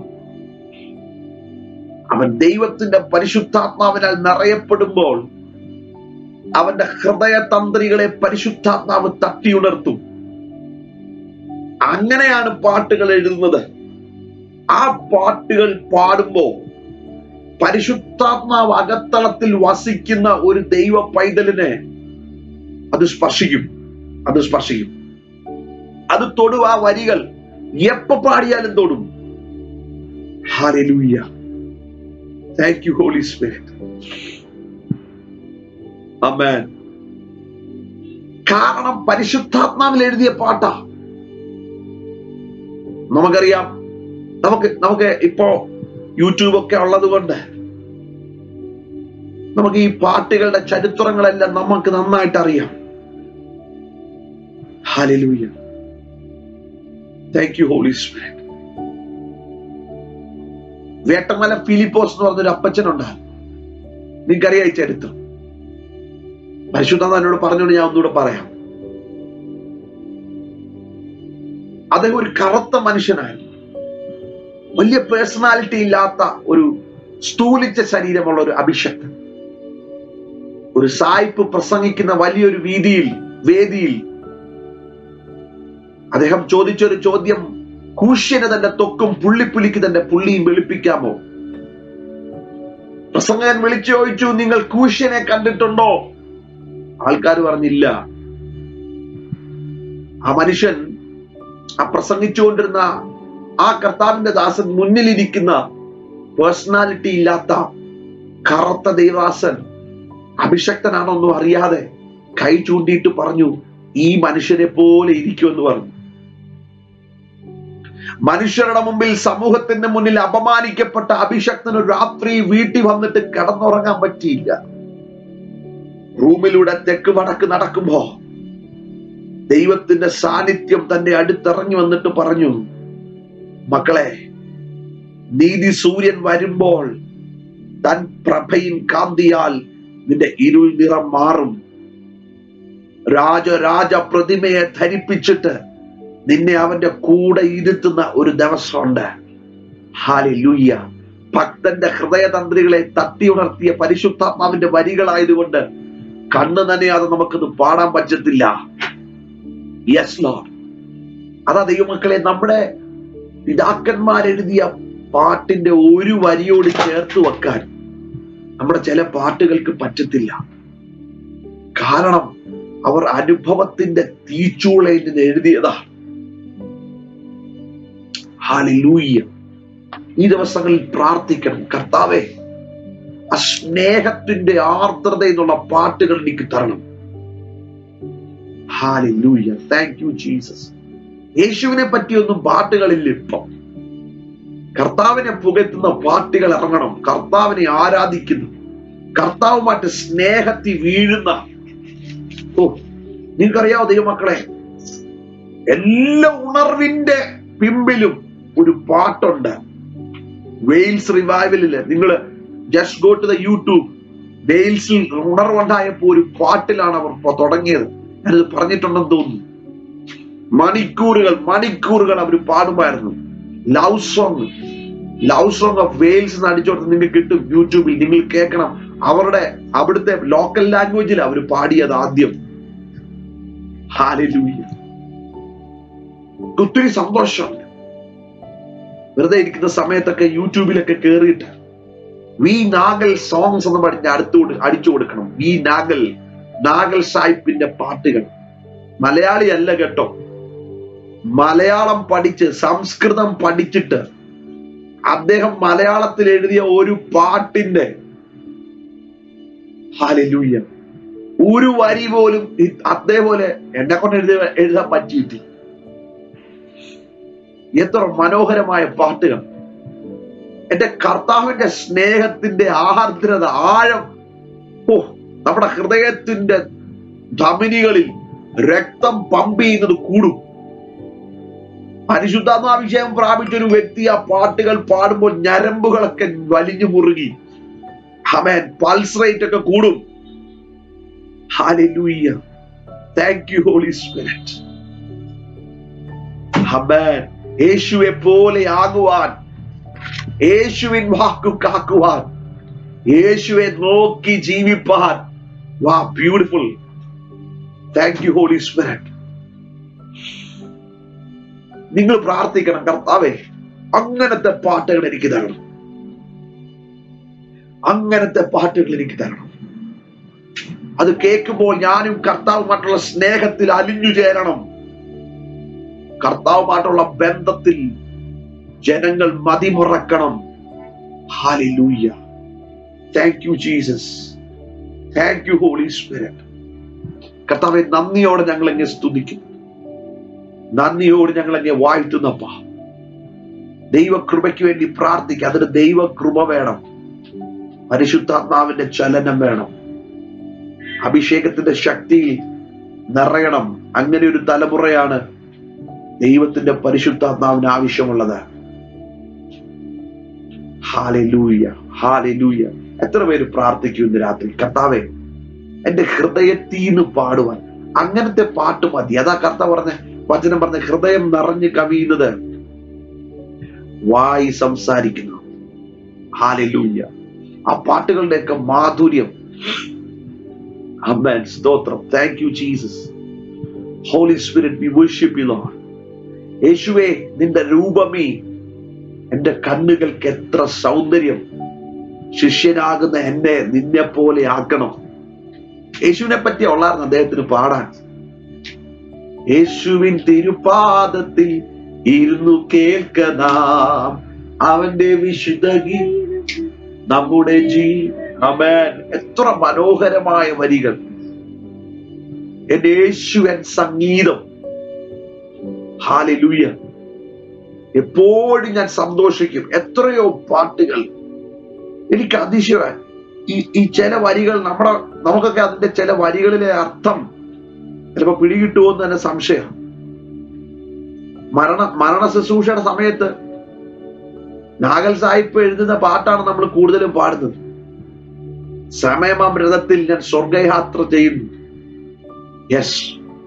അവൻ ദൈവത്തിന്റെ പരിശുദ്ധാത്മാവിനാൽ നിറയപ്പെടുമ്പോൾ അവന്റെ ഹൃദയതന്ത്രികളെ പരിശുദ്ധാത്മാവ് തട്ടിയുണർത്തും അങ്ങനെയാണ് പാട്ടുകൾ എഴുതുന്നത് ആ പാട്ടുകൾ പാടുമ്പോ പരിശുദ്ധാത്മാവ് അകത്തളത്തിൽ വസിക്കുന്ന ഒരു ദൈവ പൈതലിനെ അത് സ്പർശിക്കും അത് സ്പർശിക്കും അത് തൊടും ആ വരികൾ എപ്പോ പാടിയാലും തൊടും hallelujah thank you Holy Spirit amen കാരണം പരിശുദ്ധാത്മാവിൽ എഴുതിയ പാട്ടാ നമുക്കറിയാം നമുക്ക് നമുക്ക് ഇപ്പോ യൂട്യൂബ് ഒക്കെ ഉള്ളത് കൊണ്ട് നമുക്ക് ഈ പാട്ടുകളുടെ ചരിത്രങ്ങളെല്ലാം നമുക്ക് നന്നായിട്ട് അറിയാം hallelujah thank you Holy Spirit Vettamala Philipose എന്ന് പറഞ്ഞൊരു അപ്പച്ചനുണ്ട് നിങ്ങൾക്കറിയാം ഈ ചരിത്രം പരിശുദ്ധ എന്നോട് പറഞ്ഞോണ്ട് ഞാൻ ഒന്നുകൂടെ പറയാം അദ്ദേഹം ഒരു കറുത്ത മനുഷ്യനായിരുന്നു വലിയ പേഴ്സണാലിറ്റി ഇല്ലാത്ത ഒരു സ്ഥൂലിച്ച ശരീരമുള്ള ഒരു അഭിഷക്തൻ ഒരു സായിപ്പ് പ്രസംഗിക്കുന്ന വലിയൊരു വീതിയിൽ വേദിയിൽ അദ്ദേഹം ചോദിച്ചൊരു ചോദ്യം കൂഷ്യന് തന്റെ ത്വക്കും പുള്ളിപ്പുലിക്ക് തന്റെ പുള്ളിയും വെളുപ്പിക്കാമോ പ്രസംഗകൻ വിളിച്ചു ചോദിച്ചു നിങ്ങൾ കൂഷ്യനെ കണ്ടിട്ടുണ്ടോ ആൾക്കാർ പറഞ്ഞില്ല ആ മനുഷ്യൻ ആ പ്രസംഗിച്ചുകൊണ്ടിരുന്ന ആ കർത്താവിന്റെ ദാസൻ മുന്നിലിരിക്കുന്ന പേഴ്സണാലിറ്റി ഇല്ലാത്ത കറുത്ത ദൈവാസൻ അഭിഷക്തനാണോന്നും അറിയാതെ കൈ ചൂണ്ടിയിട്ട് പറഞ്ഞു ഈ മനുഷ്യനെ പോലെ ഇരിക്കുമെന്ന് പറഞ്ഞു മനുഷ്യരുടെ മുമ്പിൽ സമൂഹത്തിന്റെ മുന്നിൽ അപമാനിക്കപ്പെട്ട അഭിഷക്തന് രാത്രി വീട്ടിൽ വന്നിട്ട് കിടന്നുറങ്ങാൻ പറ്റിയില്ല റൂമിലൂടെ തെക്ക് വടക്ക് നടക്കുമ്പോ ദൈവത്തിന്റെ സാന്നിധ്യം തന്റെ അടുത്തിറങ്ങി വന്നിട്ട് പറഞ്ഞു മക്കളെ നീതി സൂര്യൻ വരുമ്പോൾ തൻ പ്രഭയിൻ കാന്തിയാൽ നിന്റെ ഇരുൾ നിറം മാറും രാജരാജ പ്രതിമയെ ധരിപ്പിച്ചിട്ട് നിന്നെ അവന്റെ കൂടെ ഇരുത്തുന്ന ഒരു ദിവസമുണ്ട് ഹാലി ലൂയ്യ ഭക്തന്റെ ഹൃദയതന്ത്രികളെ തട്ടിയുണർത്തിയ പരിശുദ്ധാത്മാവിന്റെ വരികളായതുകൊണ്ട് കണ്ണ് നനയാതെ നമുക്കത് പാടാൻ പറ്റത്തില്ല യെസ് ലോഡ് അതാ ദൈവമക്കളെ നമ്മുടെ പിതാക്കന്മാരെഴുതിയ പാട്ടിന്റെ ഒരു വരിയോട് ചേർത്ത് വെക്കാൻ നമ്മുടെ ചില പാട്ടുകൾക്ക് പറ്റത്തില്ല കാരണം അവർ അനുഭവത്തിന്റെ തീച്ചൂളയിൽ നിന്ന് എഴുതിയതാ ഹാലിലൂയ്യ ഈ ദിവസങ്ങളിൽ പ്രാർത്ഥിക്കണം കർത്താവെ ആ സ്നേഹത്തിന്റെ ആർദ്രത എന്നുള്ള പാട്ടുകൾ എനിക്ക് തരണം ഹാലിലൂയ്യ താങ്ക് യു ജീസസ് യേശുവിനെ പറ്റിയൊന്നും പാട്ടുകളില്ല ഇപ്പം കർത്താവിനെ പുകഴ്ത്തുന്ന പാട്ടുകൾ ഇറങ്ങണം കർത്താവിനെ ആരാധിക്കുന്നു കർത്താവുമായിട്ട് സ്നേഹത്തിൽ വീഴുന്ന ഓ നിങ്ങൾക്കറിയാവോ ദൈവമക്കളെ എല്ലാ ഉണർവിന്റെ പിമ്പിലും ഒരു പാട്ടുണ്ട് വെയിൽസ് റിവൈവലില് നിങ്ങൾ just go to the YouTube വെയിൽസിൽ ഉണർവുണ്ടായപ്പോ ഒരു പാട്ടിലാണ് അവർ ഇപ്പൊ തുടങ്ങിയത് ഞാനിത് പറഞ്ഞിട്ടുണ്ടെന്ന് തോന്നുന്നു മണിക്കൂറുകൾ മണിക്കൂറുകൾ അവർ പാടുമായിരുന്നു love song love song of Wales എന്ന് അടിച്ചോട്ട് നിങ്ങൾക്ക് കിട്ടും യൂട്യൂബിൽ നിങ്ങൾ കേൾക്കണം അവരുടെ അവിടുത്തെ ലോക്കൽ ലാംഗ്വേജിൽ അവർ പാടിയത് ആദ്യം ഹാലൂയ്യ ഒത്തിരി സന്തോഷമുണ്ട് വെറുതെ ഇരിക്കുന്ന സമയത്തൊക്കെ യൂട്യൂബിലൊക്കെ കേറിയിട്ട് വി നാഗൽ സോങ്സ് എന്ന് പറഞ്ഞ് അടുത്തു അടിച്ചു കൊടുക്കണം വി നാഗൽ നാഗൽ സാഹിബിന്റെ പാട്ടുകൾ മലയാളി അല്ല കേട്ടോ മലയാളം പഠിച്ച് സംസ്കൃതം പഠിച്ചിട്ട് അദ്ദേഹം മലയാളത്തിൽ എഴുതിയ ഒരു പാട്ടിന്റെ ഹാലൂയ്യ ഒരു വരി പോലും ഇ- അതേപോലെ എന്നെ കൊണ്ട് എഴുതി എഴുതാൻ പറ്റിയിട്ടില്ല എത്ര മനോഹരമായ പാട്ടുകൾ എന്റെ കർത്താവിന്റെ സ്നേഹത്തിന്റെ ആർദ്രത ആഴം ഓ നമ്മുടെ ഹൃദയത്തിന്റെ ധമനികളിൽ രക്തം പമ്പ് ചെയ്യുന്നത് കൂടും പരിശുദ്ധാത്മാഭിഷേകം പ്രാപിച്ച ഒരു വ്യക്തി ആ പാട്ടുകൾ പാടുമ്പോൾ ഞരമ്പുകളൊക്കെ വലിഞ്ഞു മുറുകി ഹമേൻ പൾസ് റേറ്റ് ഒക്കെ കൂടും hallelujah thank you Holy Spirit amen യേശുവെ പോലെ ആകുവാൻ യേശുവിൻ വാക്കു കാക്കുവാൻ യേശുവെ നോക്കി ജീവിപ്പാൻ വാ beautiful thank you Holy Spirit നിങ്ങൾ പ്രാർത്ഥിക്കണം കർത്താവേ അങ്ങനത്തെ പാട്ടുകൾ എനിക്ക് തരണം അങ്ങനത്തെ പാട്ടുകൾ എനിക്ക് തരണം അത് കേൾക്കുമ്പോൾ ഞാനും കർത്താവുമായിട്ടുള്ള സ്നേഹത്തിൽ അലിഞ്ഞു ചേരണം കർത്താവുമായിട്ടുള്ള ബന്ധത്തിൽ ജനങ്ങൾ മതിമുറക്കണം hallelujah thank you Jesus thank you Holy Spirit കർത്താവെ നന്ദിയോടെ ഞങ്ങൾ എങ്ങനെ സ്തുതിക്കും നന്ദിയോട് ഞങ്ങൾ എന്നെ വാഴ്ത്തുന്നപ്പ ദൈവകൃപയ്ക്ക് വേണ്ടി പ്രാർത്ഥിക്കുക അതിന് ദൈവകൃപ വേണം പരിശുദ്ധാത്മാവിന്റെ ചലനം വേണം അഭിഷേകത്തിന്റെ ശക്തിയിൽ നിറയണം അങ്ങനെ ഒരു തലമുറയാണ് ദൈവത്തിന്റെ പരിശുദ്ധാത്മാവിന് ആവശ്യമുള്ളത് ഹാലൂയ ഹാലൂയ എത്ര പേര് പ്രാർത്ഥിക്കും ഇന്ന് രാത്രി കർത്താവെ എന്റെ ഹൃദയത്തീന്ന് പാടുവാൻ അങ്ങനത്തെ പാട്ട് മതി അതാ കർത്താവ് പറഞ്ഞ വചനം പറഞ്ഞ ഹൃദയം നിറഞ്ഞു കവിയുന്നത് വായി സംസാരിക്കുന്നു ഹാലലൂയ്യ ആ പാട്ടുകളുടെയൊക്കെ മാധുര്യം അമ്മൻ സ്തോത്രം thank you Jesus Holy Spirit we worship you Lord യേശുവേ നിന്റെ രൂപമേ എന്റെ കണ്ണുകൾക്ക് എത്ര സൗന്ദര്യം ശിഷ്യനാകുന്ന എന്നെ നിന്നെ പോലെ ആക്കണം യേശുവിനെ പറ്റി ഉള്ളായിരുന്നു അദ്ദേഹത്തിന് പാടാൻ യേശുവിൻ തിരുപാദത്തിൽ ഇരുന്നു കേൾക്ക നാം അവന്റെ വിശുദ്ധ ഗീ- നമ്മുടെ ജീ അമേൻ എത്ര മനോഹരമായ വരികൾ എന്റെ യേശുവൻ സംഗീതം ഹാലലൂയ എപ്പോഴും ഞാൻ സന്തോഷിക്കും എത്രയോ പാട്ടുകൾ എനിക്ക് അതിശയമായി ഈ ഈ ചില വരികൾ നമ്മുടെ നമുക്കൊക്കെ അതിന്റെ ചില വരികളിലെ അർത്ഥം ചിലപ്പോ പിടികിട്ടുമോ എന്ന് തന്നെ സംശയം മരണ മരണ ശുശ്രൂഷയുടെ സമയത്ത് നാഗൽ സാഹിബ് എഴുതുന്ന പാട്ടാണ് നമ്മൾ കൂടുതലും പാടുന്നത് സമയമാം രഥത്തിൽ ഞാൻ സ്വർഗയാത്ര ചെയ്യുന്നു യെസ്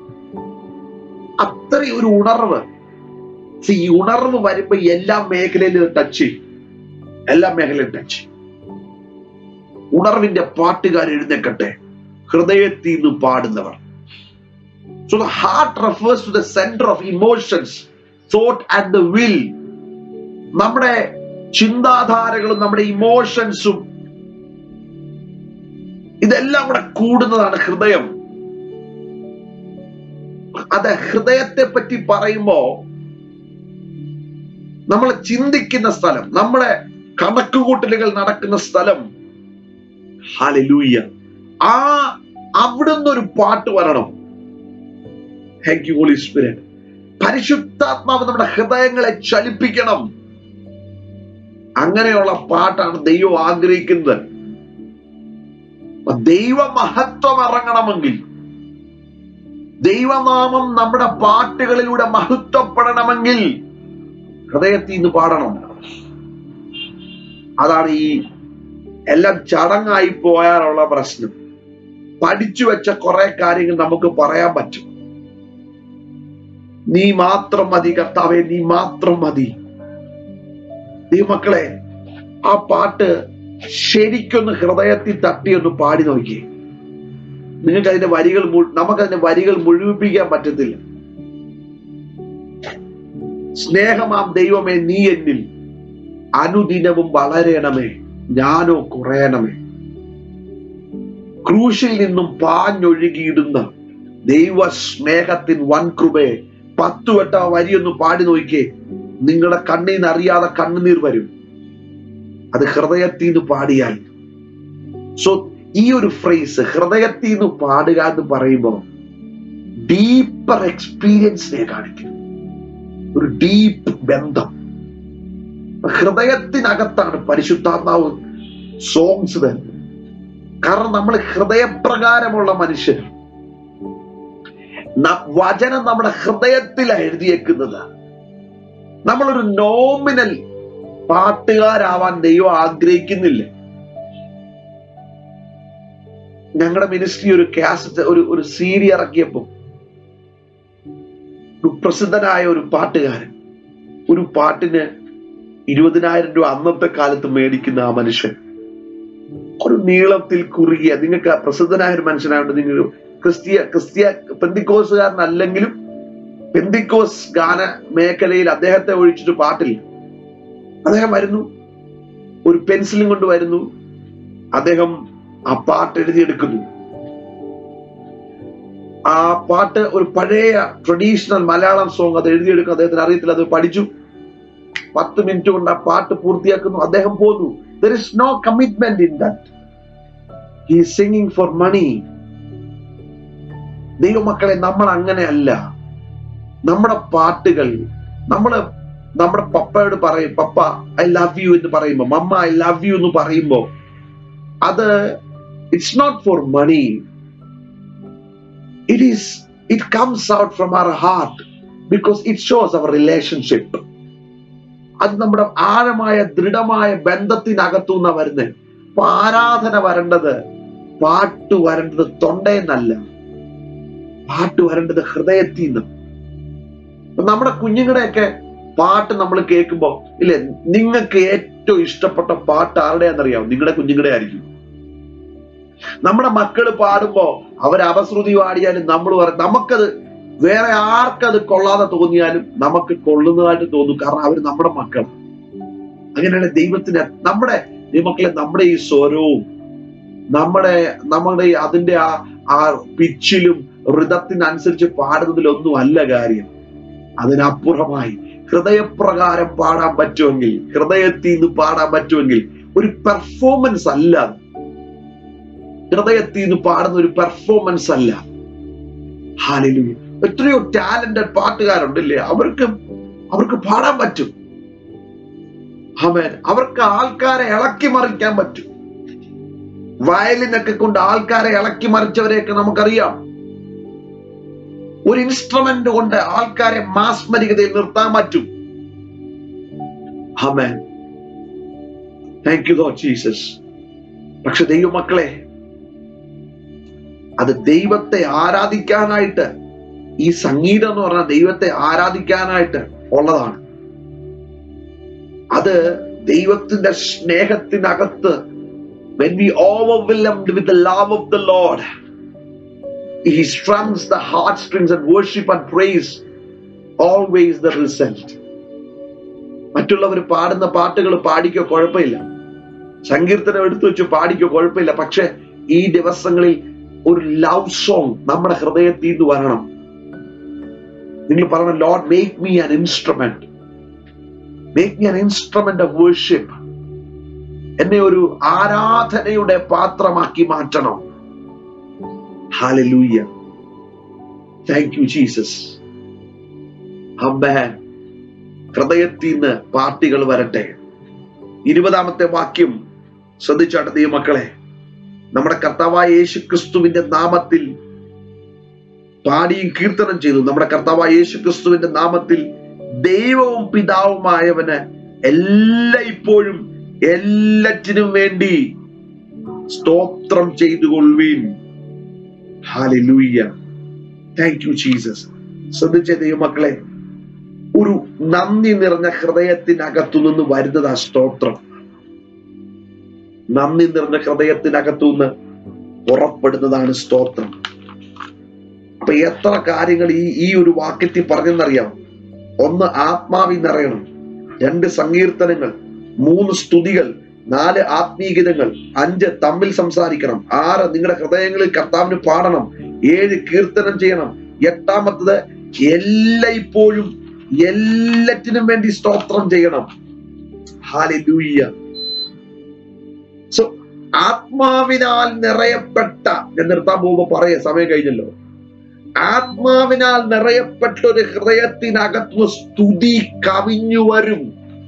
അത്രയും ഒരു ഉണർവ് See, ഈ ഉണർവ് വരുമ്പോ എല്ലാ മേഖലയിലും ടച്ച് ചെയ്യും എല്ലാ മേഖലയിലും ടച്ച് ചെയ്യും ഉണർവിന്റെ പാട്ടുകാർ എഴുന്നേക്കട്ടെ ഹൃദയത്തിൽ നിന്ന് പാടുന്നവർ so the heart refers to the centre of emotions thought and the will നമ്മുടെ ചിന്താധാരകളും നമ്മുടെ ഇമോഷൻസും ഇതെല്ലാം കൂടെ കൂടുന്നതാണ് ഹൃദയം അത് ഹൃദയത്തെ പറ്റി പറയുമ്പോ നമ്മൾ ചിന്തിക്കുന്ന സ്ഥലം നമ്മളെ കണക്കുകൂട്ടലുകൾ നടക്കുന്ന സ്ഥലം ഹാലലൂയ ആ അവിടുന്ന് ഒരു പാട്ട് വരണം താങ്ക് യു ഹോളി സ്പിരിറ്റ് പരിശുദ്ധാത്മാവ് നമ്മുടെ ഹൃദയങ്ങളെ ചലിപ്പിക്കണം അങ്ങനെയുള്ള പാട്ടാണ് ദൈവം ആഗ്രഹിക്കുന്നത് അപ്പൊ ദൈവമഹത്വം ഇറങ്ങണമെങ്കിൽ ദൈവനാമം നമ്മുടെ പാട്ടുകളിലൂടെ മഹത്വപ്പെടണമെങ്കിൽ ഹൃദയത്തിൽ നിന്ന് പാടണം അതാണ് ഈ എല്ലാം ചടങ്ങായി പോയാലുള്ള പ്രശ്നം പഠിച്ചു വെച്ച കുറെ കാര്യങ്ങൾ നമുക്ക് പറയാൻ പറ്റും നീ മാത്രം മതി കർത്താവെ നീ മാത്രം മതി നീ മക്കളെ ആ പാട്ട് ശരിക്കൊന്ന് ഹൃദയത്തിൽ തട്ടി ഒന്ന് പാടി നോക്കി നിങ്ങൾക്ക് അതിന്റെ വരികൾ മുഴു- നമുക്കതിന്റെ വരികൾ മുഴുവിപ്പിക്കാൻ പറ്റത്തില്ല സ്നേഹമാം ദൈവമേ നീ എന്നിൽ അനുദിനവും വളരണമേ ഞാനോ കുറയണമേ ക്രൂശിൽ നിന്നും പാഞ്ഞൊഴുകിയിടുന്ന ദൈവ സ്നേഹത്തിൻ വൻകൃപയെ പത്തു വട്ട ആ വരിയൊന്ന് പാടി നോക്കിയേ നിങ്ങളുടെ കണ്ണിൽ നിന്ന് അറിയാതെ കണ്ണുനീർ വരും അത് ഹൃദയത്തിൽ നിന്ന് പാടിയാൽ സോ ഈ ഒരു ഫ്രേസ് ഹൃദയത്തിൽ നിന്ന് പാടുക എന്ന് പറയുമ്പോൾ ഡീപ്പർ എക്സ്പീരിയൻസിനെ കാണിക്കും ഒരു ഡീപ്പ് ബന്ധം ഹൃദയത്തിനകത്താണ് പരിശുദ്ധാത്മാവ് സോങ്സ് തരുന്നത് കാരണം നമ്മൾ ഹൃദയപ്രകാരമുള്ള മനുഷ്യർ ന- വചനം നമ്മുടെ ഹൃദയത്തിലാണ് എഴുതിയേക്കുന്നത് നമ്മളൊരു നോമിനൽ പാട്ടുകാരാവാൻ ദൈവം ആഗ്രഹിക്കുന്നില്ല ഞങ്ങളുടെ മിനിസ്ട്രി ഒരു കാസറ്റ് ഒരു ഒരു സീരി ഇറക്കിയപ്പോ ഒരു പ്രസിദ്ധനായ ഒരു പാട്ടുകാരൻ ഒരു പാട്ടിന് ഇരുപതിനായിരം രൂപ അന്നത്തെ കാലത്ത് മേടിക്കുന്ന ആ മനുഷ്യൻ ഒരു നീളത്തിൽ കുറുകിയ നിങ്ങൾക്ക് പ്രസിദ്ധനായ ഒരു മനുഷ്യനായിട്ട് നിങ്ങൾ ക്രിസ്തീയ ക്രിസ്തീയ പെന്തിക്കോസുകാരനല്ലെങ്കിലും പെന്തിക്കോസ് ഗാന മേഖലയിൽ അദ്ദേഹത്തെ ഒഴിച്ചിട്ട് പാട്ടില്ല അദ്ദേഹം വരുന്നു ഒരു പെൻസിലും കൊണ്ട് വരുന്നു അദ്ദേഹം ആ പാട്ട് എഴുതിയെടുക്കുന്നു ആ പാട്ട് ഒരു പഴയ ട്രഡീഷണൽ മലയാളം സോങ് അത് എഴുതിയെടുക്കും അദ്ദേഹത്തിന് അറിയത്തില്ല അത് പഠിച്ചു പത്ത് മിനിറ്റ് കൊണ്ട് ആ പാട്ട് പൂർത്തിയാക്കുന്നു അദ്ദേഹം പോന്നു there is no commitment in that he singing for money ദൈവമക്കളെ നമ്മൾ അങ്ങനെയല്ല നമ്മുടെ പാട്ടുകൾ നമ്മള് നമ്മുടെ പപ്പയോട് പറയും പപ്പ ഐ ലവ് യു എന്ന് പറയുമ്പോ മമ്മ ഐ ലവ് യു എന്ന് പറയുമ്പോ അത് it's not for money it is it comes out from our heart because it shows our relationship അത് നമ്മുടെ ആഴമായ ദൃഢമായ ബന്ധത്തിനകത്തു നിന്നാ വരുന്നത് അപ്പൊ ആരാധന വരേണ്ടത് പാട്ട് വരേണ്ടത് തൊണ്ടയെന്നല്ല പാട്ട് വരേണ്ടത് ഹൃദയത്തിൽ നിന്ന് അപ്പൊ നമ്മുടെ കുഞ്ഞുങ്ങളുടെയൊക്കെ പാട്ട് നമ്മൾ കേൾക്കുമ്പോ ഇല്ലേ നിങ്ങൾക്ക് ഏറ്റവും ഇഷ്ടപ്പെട്ട പാട്ട് ആരുടെയാണെന്നറിയാം നിങ്ങളുടെ കുഞ്ഞുങ്ങളുടെ ആയിരിക്കും നമ്മുടെ മക്കള് പാടുമ്പോ അവർ അവശ്രുതി പാടിയാലും നമ്മൾ പറയും നമുക്കത് വേറെ ആർക്കത് കൊള്ളാതെ തോന്നിയാലും നമുക്ക് കൊള്ളുന്നതായിട്ട് തോന്നും കാരണം അവർ നമ്മുടെ മക്കൾ അങ്ങനെയാണ് ദൈവത്തിന് നമ്മുടെ ദൈവമക്കളെ നമ്മുടെ ഈ സ്വരവും നമ്മുടെ നമ്മുടെ ഈ അതിന്റെ ആ ആ പിച്ചിലും ഋതത്തിനനുസരിച്ച് പാടുന്നതിലൊന്നും അല്ല കാര്യം അതിനപ്പുറമായി ഹൃദയപ്രകാരം പാടാൻ പറ്റുമെങ്കിൽ ഹൃദയത്തിൽ നിന്ന് പാടാൻ പറ്റുമെങ്കിൽ ഒരു പെർഫോമൻസ് അല്ല അത്. ഹൃദയത്തിൽ നിന്ന് പാടുന്ന ഒരു പെർഫോമൻസ് അല്ല ഹാലലൂയ എത്രയോ ടാലന്റഡ് പാട്ടുകാരുണ്ടല്ലേ അവർക്ക് അവർക്ക് പാടാൻ പറ്റും ആമേൻ അവർക്ക് ആൾക്കാരെ ഇളക്കി മറിക്കാൻ പറ്റും വയലിനൊക്കെ കൊണ്ട് ആൾക്കാരെ ഇളക്കി മറിച്ചവരെയൊക്കെ നമുക്കറിയാം ഒരു ഇൻസ്ട്രുമെന്റ് കൊണ്ട് ആൾക്കാരെ മാസ്മരികതയിൽ നിർത്താൻ പറ്റും amen thank you Lord Jesus പക്ഷെ ദൈവമക്കളെ അത് ദൈവത്തെ ആരാധിക്കാനായിട്ട് ഈ സംഗീതം എന്ന് പറഞ്ഞാൽ ദൈവത്തെ ആരാധിക്കാനായിട്ട് ഉള്ളതാണ് അത് ദൈവത്തിന്റെ സ്നേഹത്തിനകത്ത് when we overwhelmed with the love of the Lord, He strums the heartstrings and worship and praise always the result. മറ്റുള്ളവർ പാടുന്ന പാട്ടുകൾ പാടിക്കോ കുഴപ്പമില്ല സങ്കീർത്തനം എടുത്തു വെച്ച് പാടിക്കോ കുഴപ്പമില്ല പക്ഷെ ഈ ദിവസങ്ങളിൽ ഒരു ലവ് സോങ് നമ്മുടെ ഹൃദയത്തിൽ നിന്ന് വരണം നിങ്ങൾ പറയണം Lord make me an instrument make me an instrument of worship എന്നെ ഒരു ആരാധനയുടെ പാത്രമാക്കി മാറ്റണം hallelujah thank you Jesus amen ഹൃദയത്തിൽ നിന്ന് പാർട്ടികൾ വരട്ടെ ഇരുപതാമത്തെ വാക്യം ശ്രദ്ധിച്ചാട്ടെ ദൈവമക്കളെ നമ്മുടെ കർത്താവായ യേശു ക്രിസ്തുവിന്റെ നാമത്തിൽ പാടിയും കീർത്തനം ചെയ്തു നമ്മുടെ കർത്താവായ യേശു ക്രിസ്തുവിന്റെ നാമത്തിൽ ദൈവവും പിതാവുമായവന് എല്ലായ്പ്പോഴും എല്ലാറ്റിനും വേണ്ടി സ്തോത്രം ചെയ്തുകൊള്ളുവീൻ ഹാലൂയ്യ താങ്ക് യു ജീസസ് ശ്രദ്ധിച്ച ദൈവമക്കളെ ഒരു നന്ദി നിറഞ്ഞ ഹൃദയത്തിനകത്തു നിന്ന് വരുന്നത് ആ സ്തോത്രം നന്ദി നിറഞ്ഞ ഹൃദയത്തിനകത്തു നിന്ന് പുറപ്പെടുന്നതാണ് സ്തോത്രം അപ്പൊ എത്ര കാര്യങ്ങൾ ഈ ഈ ഒരു വാക്യത്തിൽ പറഞ്ഞെന്നറിയാം ഒന്ന് ആത്മാവിൽ നിറയണം രണ്ട് സങ്കീർത്തനങ്ങൾ മൂന്ന് സ്തുതികൾ നാല് ആത്മീയഗീതങ്ങൾ അഞ്ച് തമ്മിൽ സംസാരിക്കണം ആറ് നിങ്ങളുടെ ഹൃദയങ്ങളിൽ കർത്താവിന് പാടണം ഏഴ് കീർത്തനം ചെയ്യണം എട്ടാമത്തത് എല്ലായ്പ്പോഴും എല്ലാറ്റിനും വേണ്ടി സ്തോത്രം ചെയ്യണം ഹാലൂയ്യ സോ ആത്മാവിനാൽ നിറയപ്പെട്ട ഞാൻ നിർത്താൻ പോകുമ്പോ പറയാ സമയം കഴിഞ്ഞല്ലോ ആത്മാവിനാൽ നിറയപ്പെട്ട ഒരു ഹൃദയത്തിനകത്ത് സ്തുതി കവിഞ്ഞു വരും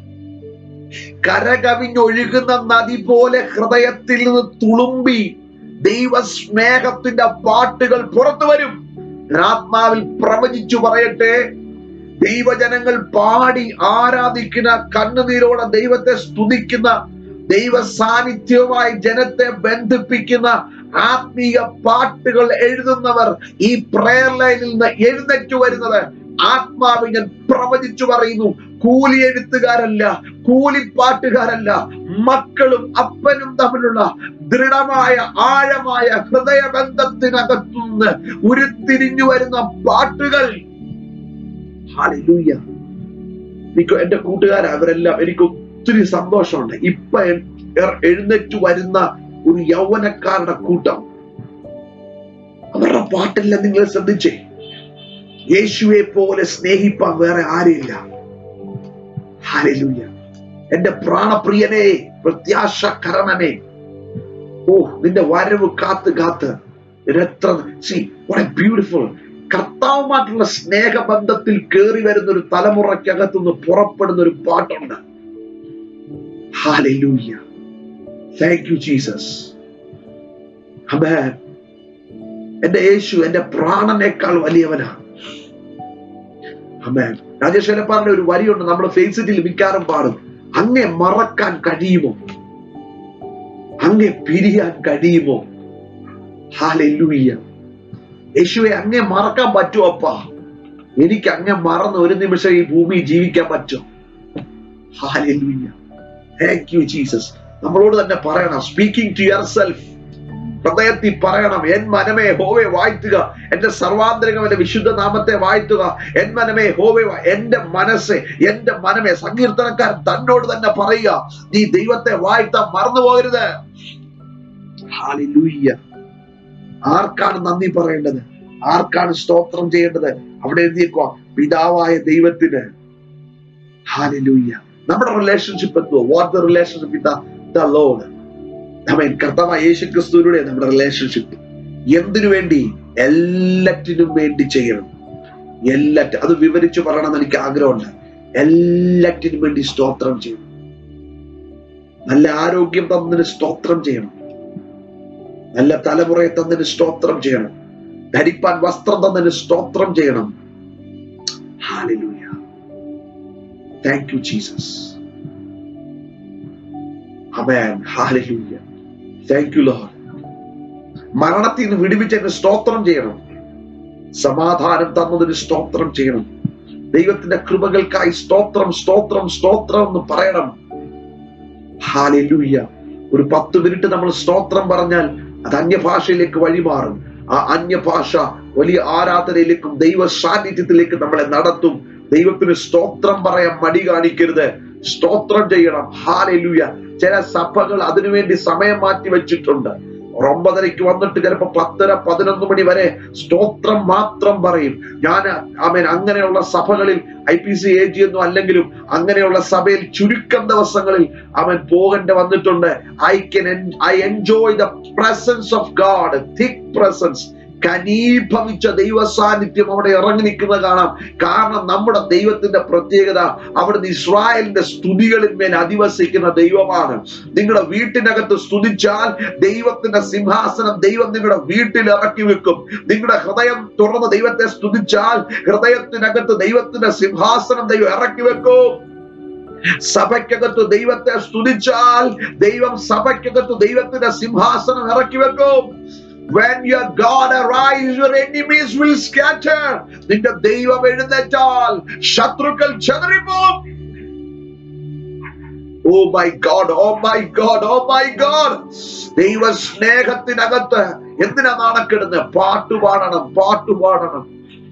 കരകവിഞ്ഞൊഴുകുന്ന നദി പോലെ ഹൃദയത്തിൽ നിന്ന് തുളുമ്പി ദൈവ സ്നേഹത്തിന്റെ പാട്ടുകൾ പുറത്തു വരും ഞാൻ ആത്മാവിൽ പ്രവചിച്ചു പറയട്ടെ ദൈവജനങ്ങൾ പാടി ആരാധിക്കുന്ന കണ്ണുനീരോടെ ദൈവത്തെ സ്തുതിക്കുന്ന ദൈവ സാന്നിധ്യവുമായി ജനത്തെ ബന്ധിപ്പിക്കുന്ന ആത്മീയ പാട്ടുകൾ എഴുതുന്നവർ ഈ പ്രയർ ലൈനിൽ നിന്ന് എഴുന്നേറ്റ് വരുന്നത് ആത്മാവ് ഞാൻ പ്രവചിച്ചു പറയുന്നു കൂലി എഴുത്തുകാരല്ല കൂലിപ്പാട്ടുകാരല്ല മക്കളും അപ്പനും തമ്മിലുള്ള ദൃഢമായ ആഴമായ ഹൃദയബന്ധത്തിനകത്തുനിന്ന് ഉരുത്തിരിഞ്ഞു വരുന്ന പാട്ടുകൾ ഹാലൂയ്യ എനിക്ക് എന്റെ കൂട്ടുകാർ അവരെല്ലാം എനിക്ക് ഒത്തിരി സന്തോഷമുണ്ട് ഇപ്പൊ എ- എഴുന്നേറ്റ് വരുന്ന ഒരു യൗവനക്കാരുടെ കൂട്ടം അവരുടെ പാട്ടെല്ലാം നിങ്ങൾ ശ്രദ്ധിച്ചേ യേശുവെ പോലെ സ്നേഹിപ്പാൻ വേറെ ആരുമില്ല ഹാലൂയ്യ എന്റെ പ്രാണപ്രിയനെ പ്രത്യാശകരണനെ ഓ നിന്റെ വരവ് കാത്ത് കാത്ത് എത്ര സി ബ്യൂട്ടിഫുൾ കർത്താവുമായിട്ടുള്ള സ്നേഹബന്ധത്തിൽ കയറി വരുന്ന ഒരു തലമുറയ്ക്കകത്തുനിന്ന് പുറപ്പെടുന്ന ഒരു പാട്ടുണ്ട് ഹാലൂയ്യ താങ്ക് യു ജീസസ് അമേ എന്റെ യേശു എന്റെ പ്രാണനേക്കാൾ വലിയവനാണ് അമേ രാജേഷ് എലപ്പാറിന്റെ ഒരു വരിയുണ്ട് നമ്മൾ ഫേസിറ്റിൽ മിക്കാറും പാടും അങ്ങെ മറക്കാൻ കഴിയുമോ അങ്ങെ പിരിയാൻ കഴിയുമോ ഹാലൂയ്യ യേശുവെ അങ്ങെ മറക്കാൻ പറ്റുമോ അപ്പാ എനിക്ക് അങ്ങ് മറന്ന് ഒരു നിമിഷം ഈ ഭൂമി ജീവിക്കാൻ പറ്റും ഹാലൂയ്യ താങ്ക് യു ജീസസ് നമ്മളോട് തന്നെ പറയണം സ്പീക്കിംഗ് ടു യുവർ സെൽഫ് ഹൃദയത്തിൽ പറയണം എൻ മനമേ ഹോവെ വാഴ്ത്തുക എന്റെ സർവാന്തരംഗം എന്റെ വിശുദ്ധ നാമത്തെ വാഴ്ത്തുക എൻ മനമേ ഹോവെ വാ- എന്റെ മനസ്സ് എന്റെ മനമേ സങ്കീർത്തനക്കാരൻ തന്നോട് തന്നെ പറയുക നീ ദൈവത്തെ വാഴ്ത്താൻ മറന്നു പോകരുത് ഹാലൂയ്യ ആർക്കാണ് നന്ദി പറയേണ്ടത് ആർക്കാണ് സ്തോത്രം ചെയ്യേണ്ടത് അവിടെ എഴുതിയേക്കുക പിതാവായ ദൈവത്തിന് ഹാലൂയ്യ നമ്മുടെ റിലേഷൻഷിപ്പ് എത്തുവോ what the relationship with the Lord അവൻ കർത്താവായ യേശു ക്രിസ്തുവിലൂടെ നമ്മുടെ റിലേഷൻഷിപ്പ് എന്തിനു വേണ്ടി എല്ലാറ്റിനും വേണ്ടി ചെയ്യണം എല്ലാറ്റും അത് വിവരിച്ചു പറയണമെന്ന് എനിക്ക് ആഗ്രഹമുണ്ട് എല്ലാറ്റിനും വേണ്ടി സ്തോത്രം ചെയ്യണം നല്ല ആരോഗ്യം തന്നതിന് സ്തോത്രം ചെയ്യണം നല്ല തലമുറയെ തന്നതിന് സ്തോത്രം ചെയ്യണം ധരിപ്പാൻ വസ്ത്രം തന്നതിന് സ്തോത്രം ചെയ്യണം ഹാലൂയ താങ്ക് യു ജീസസ് അമേൻ ഹാലൂയ താങ്ക് യു ലോഡ് മരണത്തിൽ നിന്ന് വിടുവിച്ചതിന് സ്തോത്രം ചെയ്യണം സമാധാനം തന്നതിന് സ്തോത്രം ചെയ്യണം ദൈവത്തിന്റെ കൃപകൾക്കായി സ്തോത്രം സ്തോത്രം സ്തോത്രം എന്ന് പറയണം ഹാലൂയ്യ ഒരു പത്ത് മിനിറ്റ് നമ്മൾ സ്തോത്രം പറഞ്ഞാൽ അത് അന്യഭാഷയിലേക്ക് വഴിമാറും ആ അന്യഭാഷ വലിയ ആരാധനയിലേക്കും ദൈവ സാന്നിധ്യത്തിലേക്ക് നമ്മളെ നടത്തും ദൈവത്തിന് സ്തോത്രം പറയാൻ മടി കാണിക്കരുത് സ്തോത്രം ചെയ്യണം ഹാലൂയ ചില സഭകൾ അതിനുവേണ്ടി സമയം മാറ്റി വെച്ചിട്ടുണ്ട് ഒരു ഒമ്പതരയ്ക്ക് വന്നിട്ട് ചിലപ്പോ പത്തര പതിനൊന്ന് മണി വരെ സ്തോത്രം മാത്രം പറയും ഞാൻ ആമേൻ അങ്ങനെയുള്ള സഭകളിൽ I P C A G ഒന്നും അല്ലെങ്കിലും അങ്ങനെയുള്ള സഭയിൽ ചുരുക്കം ദിവസങ്ങളിൽ അവൻ പോകേണ്ട വന്നിട്ടുണ്ട് I can I enjoy the presence of God thick presence കനീഭവിച്ച ദൈവ സാന്നിധ്യം അവിടെ ഇറങ്ങി നിൽക്കുന്നത് കാണാം കാരണം നമ്മുടെ ദൈവത്തിന്റെ പ്രത്യേകത അവിടുന്ന് ഇസ്രായേലിന്റെ സ്തുതികളിന്മേൽ അധിവസിക്കുന്ന ദൈവമാണ് നിങ്ങളുടെ വീട്ടിനകത്ത് സ്തുതിച്ചാൽ ദൈവത്തിന്റെ സിംഹാസനം ദൈവം നിങ്ങളുടെ വീട്ടിൽ ഇറക്കി വെക്കും നിങ്ങളുടെ ഹൃദയം തുറന്ന് ദൈവത്തെ സ്തുതിച്ചാൽ ഹൃദയത്തിനകത്ത് ദൈവത്തിന്റെ സിംഹാസനം ദൈവം ഇറക്കി വെക്കും സഭയ്ക്കകത്ത് ദൈവത്തെ സ്തുതിച്ചാൽ ദൈവം സഭയ്ക്കകത്ത് ദൈവത്തിന്റെ സിംഹാസനം ഇറക്കി വെക്കും When your God arrives, your enemies will scatter. നിന്റെ ദൈവം എഴുന്നേറ്റാൽ ശത്രുക്കൾ ചെതറിപ്പോകും oh my God oh my God oh my God ദൈവ സ്നേഹത്തിനകത്ത് എന്തിനാ നാണക്കെടുന്നത് പാട്ട് പാടണം പാട്ട് പാടണം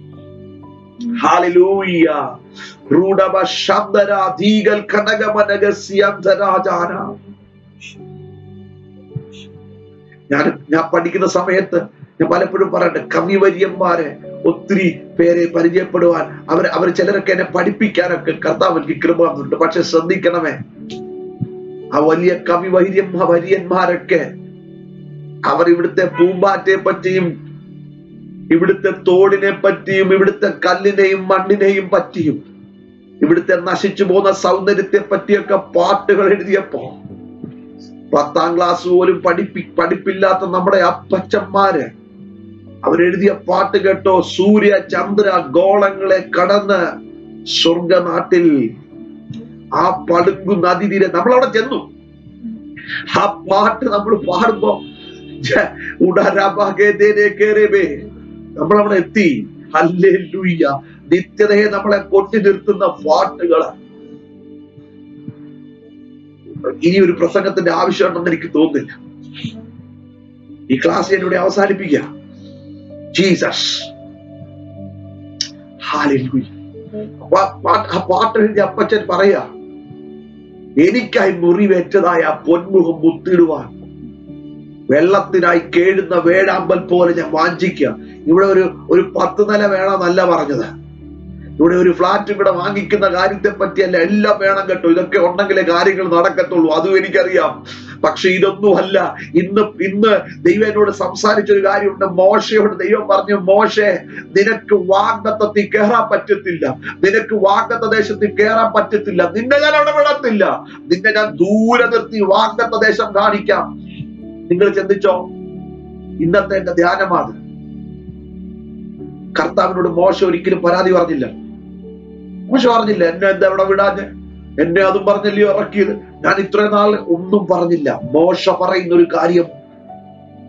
ഹാലലൂയ റൂഢവ ശബ്ദരാ ധീകൽ കനകമനഗസ്യന്തരാജാന ഞാൻ ഞാൻ പഠിക്കുന്ന സമയത്ത് ഞാൻ പലപ്പോഴും പറയട്ടെ കവിവര്യന്മാരെ ഒത്തിരി പേരെ പരിചയപ്പെടുവാൻ അവർ അവർ ചിലരൊക്കെ എന്നെ പഠിപ്പിക്കാനൊക്കെ കർത്താവ് എനിക്ക് കൃപ തന്നിട്ടുണ്ട് പക്ഷെ ശ്രദ്ധിക്കണമേ ആ വലിയ കവിവൈര്യം വര്യന്മാരൊക്കെ അവർ ഇവിടുത്തെ പൂമ്പാറ്റയെ പറ്റിയും ഇവിടുത്തെ തോടിനെ പറ്റിയും ഇവിടുത്തെ കല്ലിനെയും മണ്ണിനെയും പറ്റിയും ഇവിടുത്തെ നശിച്ചു പോകുന്ന സൗന്ദര്യത്തെ പറ്റിയൊക്കെ പാട്ടുകൾ എഴുതിയപ്പോ പത്താം ക്ലാസ് പോലും പഠിപ്പി പഠിപ്പില്ലാത്ത നമ്മുടെ അപ്പച്ചന്മാര് അവരെഴുതിയ പാട്ട് കേട്ടോ സൂര്യ ചന്ദ്ര ഗോളങ്ങളെ കടന്ന് സ്വർഗനാട്ടിൽ ആ പളുങ്കു നദി തീരെ നമ്മളവിടെ ചെന്നു ആ പാട്ട് നമ്മൾ പാടുമ്പോ ഛെ, ഉടരപകേതേനെ കേറിയവേ, നമ്മളവിടെ എത്തി അല്ലേ നിത്യതയെ നമ്മളെ കൊണ്ടു നിർത്തുന്ന പാട്ടുകള് ഇനി ഒരു പ്രസംഗത്തിന്റെ ആവശ്യമുണ്ടെന്ന് എനിക്ക് തോന്നുന്നില്ല ഈ ക്ലാസ് ഞാൻ ഇവിടെ അവസാനിപ്പിക്കുക ജീസസ് ഹാലൂയ ആ പാട്ട് എഴുതി അപ്പച്ചൻ പറയാ എനിക്കായി മുറിവേറ്റതായ ആ പൊന്മുഖം മുത്തിടുവാൻ വെള്ളത്തിനായി കേഴുന്ന വേഴാമ്പൽ പോലെ ഞാൻ വാഞ്ചിക്കുക ഇവിടെ ഒരു ഒരു പത്ത് നില വേണമെന്നല്ല പറഞ്ഞത് ഇവിടെ ഒരു ഫ്ലാറ്റും കൂടെ വാങ്ങിക്കുന്ന കാര്യത്തെ പറ്റിയല്ല എല്ലാം വേണം കേട്ടോ ഇതൊക്കെ ഉണ്ടെങ്കിലേ കാര്യങ്ങൾ നടക്കത്തുള്ളൂ അതും എനിക്കറിയാം പക്ഷെ ഇതൊന്നും അല്ല ഇന്ന് ഇന്ന് ദൈവം എന്നോട് സംസാരിച്ച ഒരു കാര്യമുണ്ട് മോശയോട് ദൈവം പറഞ്ഞു മോശെ നിനക്ക് വാഗ്ദത്തത്തിൽ കയറാൻ പറ്റത്തില്ല നിനക്ക് വാഗ്ദത്ത ദേശത്തിൽ കയറാൻ പറ്റത്തില്ല നിന്നെ ഞാൻ അവിടെ വിടത്തില്ല നിന്നെ ഞാൻ ദൂരെ നിർത്തി വാഗ്ദത്ത ദേശം കാണിക്കാം നിങ്ങൾ ചിന്തിച്ചോ ഇന്നത്തെ എന്റെ ധ്യാനമാണ് കർത്താവിനോട് മോശ ഒരിക്കലും പരാതി പറഞ്ഞില്ല മോശ പറഞ്ഞില്ല എന്നെ എന്താ ഇവിടെ വിടാഞ്ഞ് എന്നെ അതും പറഞ്ഞില്ലയോ ഇറക്കിയത് ഞാൻ ഇത്രയും നാൾ ഒന്നും പറഞ്ഞില്ല മോശ പറയുന്ന ഒരു കാര്യം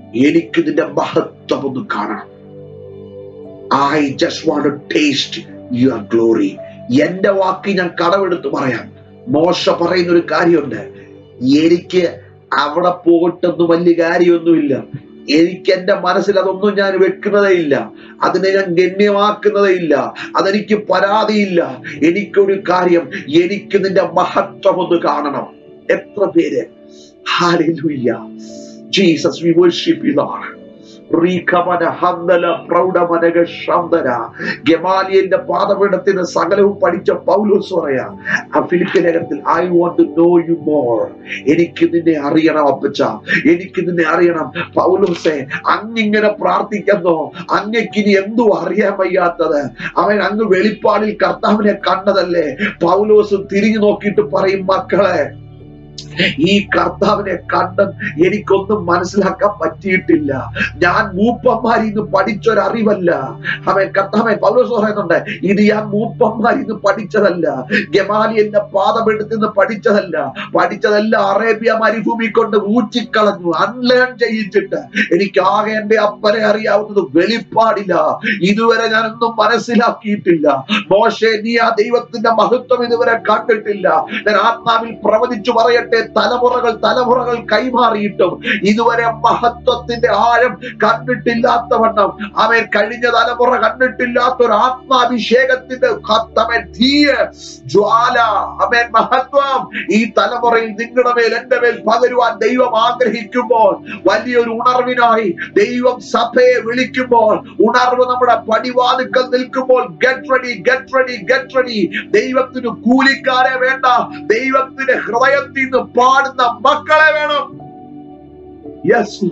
എനിക്ക് നിന്റെ മഹത്വം ഒന്ന് കാണണം I just want taste your glory എന്റെ വാക്ക് ഞാൻ കടമെടുത്ത് പറയാം മോശ പറയുന്ന ഒരു കാര്യമുണ്ട് എനിക്ക് അവിടെ പോയിട്ടൊന്നും വലിയ കാര്യമൊന്നുമില്ല എനിക്ക് എന്റെ മനസ്സിൽ അതൊന്നും ഞാൻ വെക്കുന്നതേ ഇല്ല അതിനെ ഞാൻ ഗണ്യമാക്കുന്നതേ ഇല്ല അതെനിക്ക് പരാതിയില്ല എനിക്കൊരു കാര്യം എനിക്ക് നിന്റെ മഹത്വം ഒന്ന് കാണണം എത്ര പേര് ഹാലൂയ്യ ജീസസ് വി വർഷിപ്പ് ഇതാണ് റീഖമന ഹന്തല പ്രൗഢമനക ശാന്തന ഗമാലിയന്റെ പാദപീഠത്തിന് സകലവും പഠിച്ച പൗലോസ് പറയാ ആ ഫിലിപ്പിനകത്തിൽ I want to know you more എനിക്ക് നിന്നെ അറിയണം അപ്പച്ച എനിക്ക് നിന്നെ അറിയണം പൗലോസെ അങ്ങിങ്ങനെ പ്രാർത്ഥിക്കുന്നോ അങ്ങക്ക് ഇനി എന്തോ അറിയാൻ വയ്യാത്തത് അവൻ അങ്ങ് വെളിപ്പാടിൽ കർത്താവിനെ കണ്ടതല്ലേ പൗലോസ് തിരിഞ്ഞു നോക്കിയിട്ട് പറയും മക്കളെ ഈ കർത്താവിനെ കണ്ട് എനിക്കൊന്നും മനസ്സിലാക്കാൻ പറ്റിയിട്ടില്ല ഞാൻ മൂപ്പന്മാരിൽ നിന്ന് പഠിച്ചൊരറിവല്ല അവൻ കർത്താവൻ പൗലോസ് പറയുന്നുണ്ട് ഇത് ഞാൻ മൂപ്പന്മാരിൽ നിന്ന് പഠിച്ചതല്ല ഗമാലിയന്റെ പാദമെടുത്ത് നിന്ന് പഠിച്ചതല്ല പഠിച്ചതെല്ലാം അറേബ്യ മരുഭൂമി കൊണ്ട് ഊറ്റിക്കളഞ്ഞു അൺലേൺ ചെയ്യിച്ചിട്ട് എനിക്ക് ആകെ എന്റെ അപ്പനെ അറിയാവുന്നത് വെളിപ്പാടില്ല ഇതുവരെ ഞാനൊന്നും മനസ്സിലാക്കിയിട്ടില്ല മോശെ നീ ആ ദൈവത്തിന്റെ മഹത്വം ഇതുവരെ കണ്ടിട്ടില്ല ഞാൻ ആത്മാവിൽ പ്രവചിച്ചു പറയട്ടെ തലമുറകൾ തലമുറകൾ കൈമാറിയിട്ടും ഇതുവരെ മഹത്വത്തിന്റെ ആഴം കണ്ടിട്ടില്ലാത്തവണ്ണം അവൻ കഴിഞ്ഞ തലമുറ കണ്ടിട്ടില്ലാത്ത ഒരു ആത്മാഭിഷേകത്തിന്റെ കത്തമൻ തീയ ജ്വാല അവൻ മഹത്വം ഈ തലമുറയിൽ നിങ്ങളുടെ മേൽ എന്റെ മേൽ പകരുവാൻ ദൈവം ആഗ്രഹിക്കുമ്പോൾ വലിയൊരു ഉണർവിനായി ദൈവം സഭയെ വിളിക്കുമ്പോൾ ഉണർവ് നമ്മുടെ പടിവാതുക്കൽ നിൽക്കുമ്പോൾ get ready get ready get ready ദൈവത്തിന് കൂലിക്കാരെ വേണ്ട ദൈവത്തിന്റെ ഹൃദയത്തിൽ നിന്ന് പാടുന്ന മക്കളെ വേണം യെസ്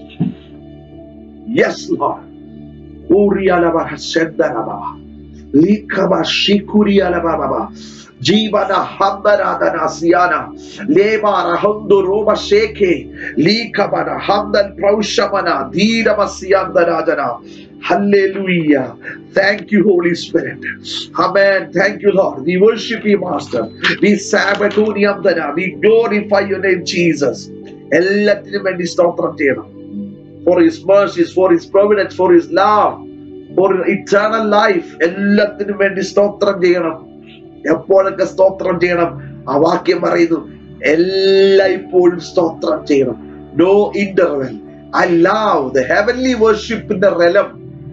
യെസ് ജീവന ഹന്തരാധന സിയാന ലേമാന ഹന്തു റോമ ശേഖെ ലീഖമന ഹന്തൻ പ്രൗഷമന ധീരമസ്യാന്തരാജന Hallelujah. Thank you, Holy Spirit. Amen. Thank you, Lord. We worship you, Master. We Sabbatoniamdana. We glorify your name, Jesus. എല്ലാത്തിനും വേണ്ടി സ്തോത്രം ചെയ്യണം for his mercies, for his providence, for his love, for eternal life. എല്ലാത്തിനും വേണ്ടി സ്തോത്രം ചെയ്യണം എപ്പോഴൊക്കെ സ്തോത്രം ചെയ്യണം ആ വാക്യം പറയുന്നു എല്ലായ്പ്പോഴും സ്തോത്രം ചെയ്യണം no interval I love the heavenly വർഷിപ്പിന്റെ റെലം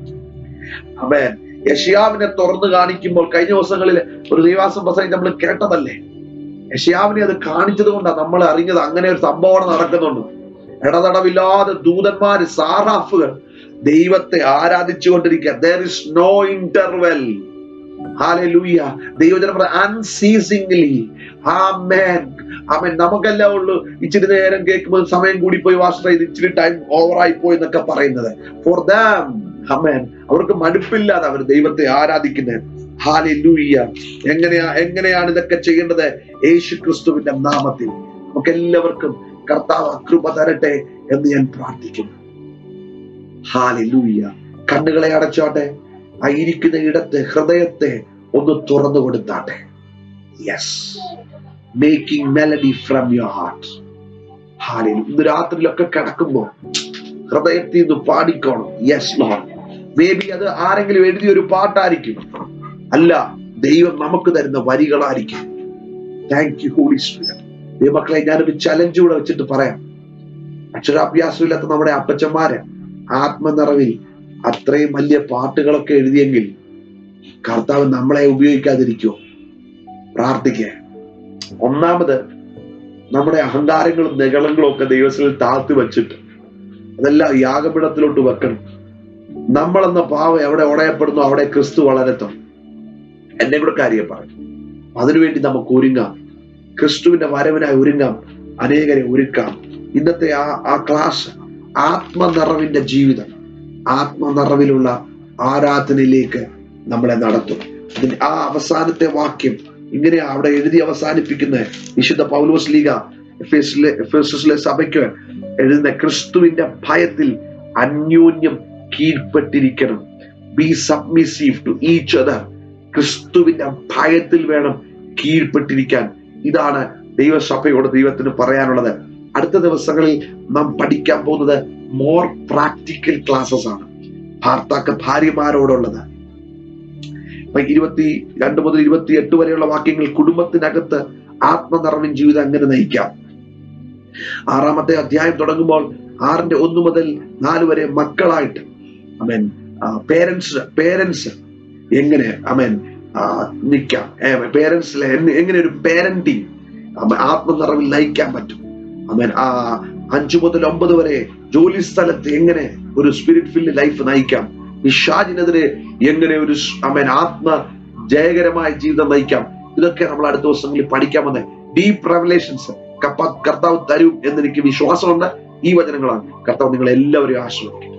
അമേൻ യഷിയാവിനെ തുറന്നു കാണിക്കുമ്പോൾ കഴിഞ്ഞ ദിവസങ്ങളിൽ ഒരു ദൈവാസം പ്രസംഗം നമ്മൾ കേട്ടതല്ലേ യഷിയാവിനെ അത് കാണിച്ചത് കൊണ്ടാണ് നമ്മൾ അറിഞ്ഞത് അങ്ങനെ ഒരു സംഭവം നടക്കുന്നുണ്ട് ഇടതടവില്ലാതെ ദൂതന്മാര് സാറാഫുകൾ ദൈവത്തെ ആരാധിച്ചുകൊണ്ടിരിക്കുക there is no interval hallelujah ദൈവജനം അൺസീസിംഗ്ലി ആമേൻ ആമേൻ നമുക്കെല്ലാം ഉള്ളു ഇച്ചിരി നേരം കേൾക്കുമ്പോൾ സമയം കൂടി പോയി വാസ്റ്റർ ചെയ്ത് ഇച്ചിരി ടൈം ഓവറായി പോയി എന്നൊക്കെ പറയുന്നത് ഫോർ ദാം അമേൻ അവർക്ക് മടുപ്പില്ലാതെ അവർ ദൈവത്തെ ആരാധിക്കുന്നത് ഹാലൂയ്യ എങ്ങനെയാ എങ്ങനെയാണ് ഇതൊക്കെ ചെയ്യേണ്ടത് യേശു ക്രിസ്തുവിന്റെ നാമത്തിൽ നമുക്ക് എല്ലാവർക്കും കർത്താവ് കൃപ തരട്ടെ എന്ന് ഞാൻ പ്രാർത്ഥിക്കുന്നു ഹാലൂയ്യ കണ്ണുകളെ അടച്ചോട്ടെ ആ ഇരിക്കുന്ന ഇടത്തെ ഹൃദയത്തെ ഒന്ന് തുറന്നു കൊടുത്താട്ടെ yes making melody from your heart ഹാലിൽ ഇന്ന് രാത്രിയിലൊക്കെ കിടക്കുമ്പോ ഹൃദയത്തിൽ നിന്ന് പാടിക്കോണം യെസ് ലോൺ മേ ബി അത് ആരെങ്കിലും എഴുതിയ ഒരു പാട്ടായിരിക്കും അല്ല ദൈവം നമുക്ക് തരുന്ന വരികളായിരിക്കും താങ്ക് യു ഹോളി സ്പിരിറ്റ് ദൈവമക്കളെ ഞാനൊരു ചലഞ്ച് കൂടെ വെച്ചിട്ട് പറയാം അക്ഷരാഭ്യാസമില്ലാത്ത നമ്മുടെ അപ്പച്ചന്മാര് ആത്മനിറവിൽ അത്രയും വലിയ പാട്ടുകളൊക്കെ എഴുതിയെങ്കിൽ കർത്താവ് നമ്മളെ ഉപയോഗിക്കാതിരിക്കുമോ പ്രാർത്ഥിക്കുക ഒന്നാമത് നമ്മുടെ അഹങ്കാരങ്ങളും നികളങ്ങളും ഒക്കെ ദൈവത്തിൽ താഴ്ത്തി വെച്ചിട്ട് അതെല്ലാം യാഗപീഠത്തിലോട്ട് വെക്കണം നമ്മളെന്ന പാവം എവിടെ ഉടയപ്പെടുന്നു അവിടെ ക്രിസ്തു വളരത്തും എന്നെ കൂടെ കാര്യം പറഞ്ഞു അതിനുവേണ്ടി നമുക്ക് ഒരുങ്ങാം ക്രിസ്തുവിന്റെ വരവിനായി ഒരുങ്ങാം അനേകരെ ഒരുക്കാം ഇന്നത്തെ ആ ആ ക്ലാസ് ആത്മനിറവിന്റെ ജീവിതം ആത്മനിറവിലുള്ള ആരാധനയിലേക്ക് നമ്മളെ നടത്തും അതിന്റെ ആ അവസാനത്തെ വാക്യം ഇങ്ങനെ അവിടെ എഴുതി അവസാനിപ്പിക്കുന്ന വിശുദ്ധ പൗലോസ് ലീഗ എഫേസിലെ എഫേസസിലെ സഭയ്ക്ക് എഴുതുന്ന ക്രിസ്തുവിന്റെ ഭയത്തിൽ അന്യോന്യം കീഴ്പ്പെട്ടിരിക്കണം be submissive to each other ക്രിസ്തുവിന്റെ ഭയത്തിൽ വേണം കീഴ്പ്പെട്ടിരിക്കാൻ ഇതാണ് ദൈവസഭയോട് ദൈവത്തിന് പറയാനുള്ളത് അടുത്ത ദിവസങ്ങളിൽ നാം പഠിക്കാൻ പോകുന്നത് മോർ പ്രാക്ടിക്കൽ ക്ലാസ്സസ് ആണ് ഭർത്താക്ക ഭാര്യമാരോടുള്ളത് അപ്പൊ ഇരുപത്തി രണ്ട് മുതൽ ഇരുപത്തി എട്ട് വരെയുള്ള വാക്യങ്ങൾ കുടുംബത്തിനകത്ത് ആത്മനിറവിൻ ജീവിതം എങ്ങനെ നയിക്കാം ആറാമത്തെ അധ്യായം തുടങ്ങുമ്പോൾ ആറിന്റെ ഒന്ന് മുതൽ നാല് വരെ മക്കളായിട്ട് അമേൻ പേരൻസ് പേരൻസ് എങ്ങനെ അമേൻ നിൽക്കാം പേരൻസിൽ എങ്ങനെ ഒരു പേരന്റിങ് ആത്മനിറവിൽ നയിക്കാൻ പറ്റും അമേൻ ആ അഞ്ചു മുതൽ ഒമ്പത് വരെ ജോലി സ്ഥലത്ത് എങ്ങനെ ഒരു സ്പിരിറ്റ് ഫില്ല് ലൈഫ് നയിക്കാം പിശാചിനെതിരെ എങ്ങനെ ഒരു അമേൻ ആത്മ ജയകരമായ ജീവിതം നയിക്കാം ഇതൊക്കെ നമ്മൾ അടുത്ത ദിവസങ്ങളിൽ പഠിക്കാമെന്ന് ഡീപ് റെവലേഷൻസ് കർത്താവ് തരും എന്ന് എനിക്ക് വിശ്വാസമുണ്ട് ഈ വചനങ്ങളാണ് കർത്താവ് നിങ്ങൾ എല്ലാവരെയും ആശ്രയിക്കും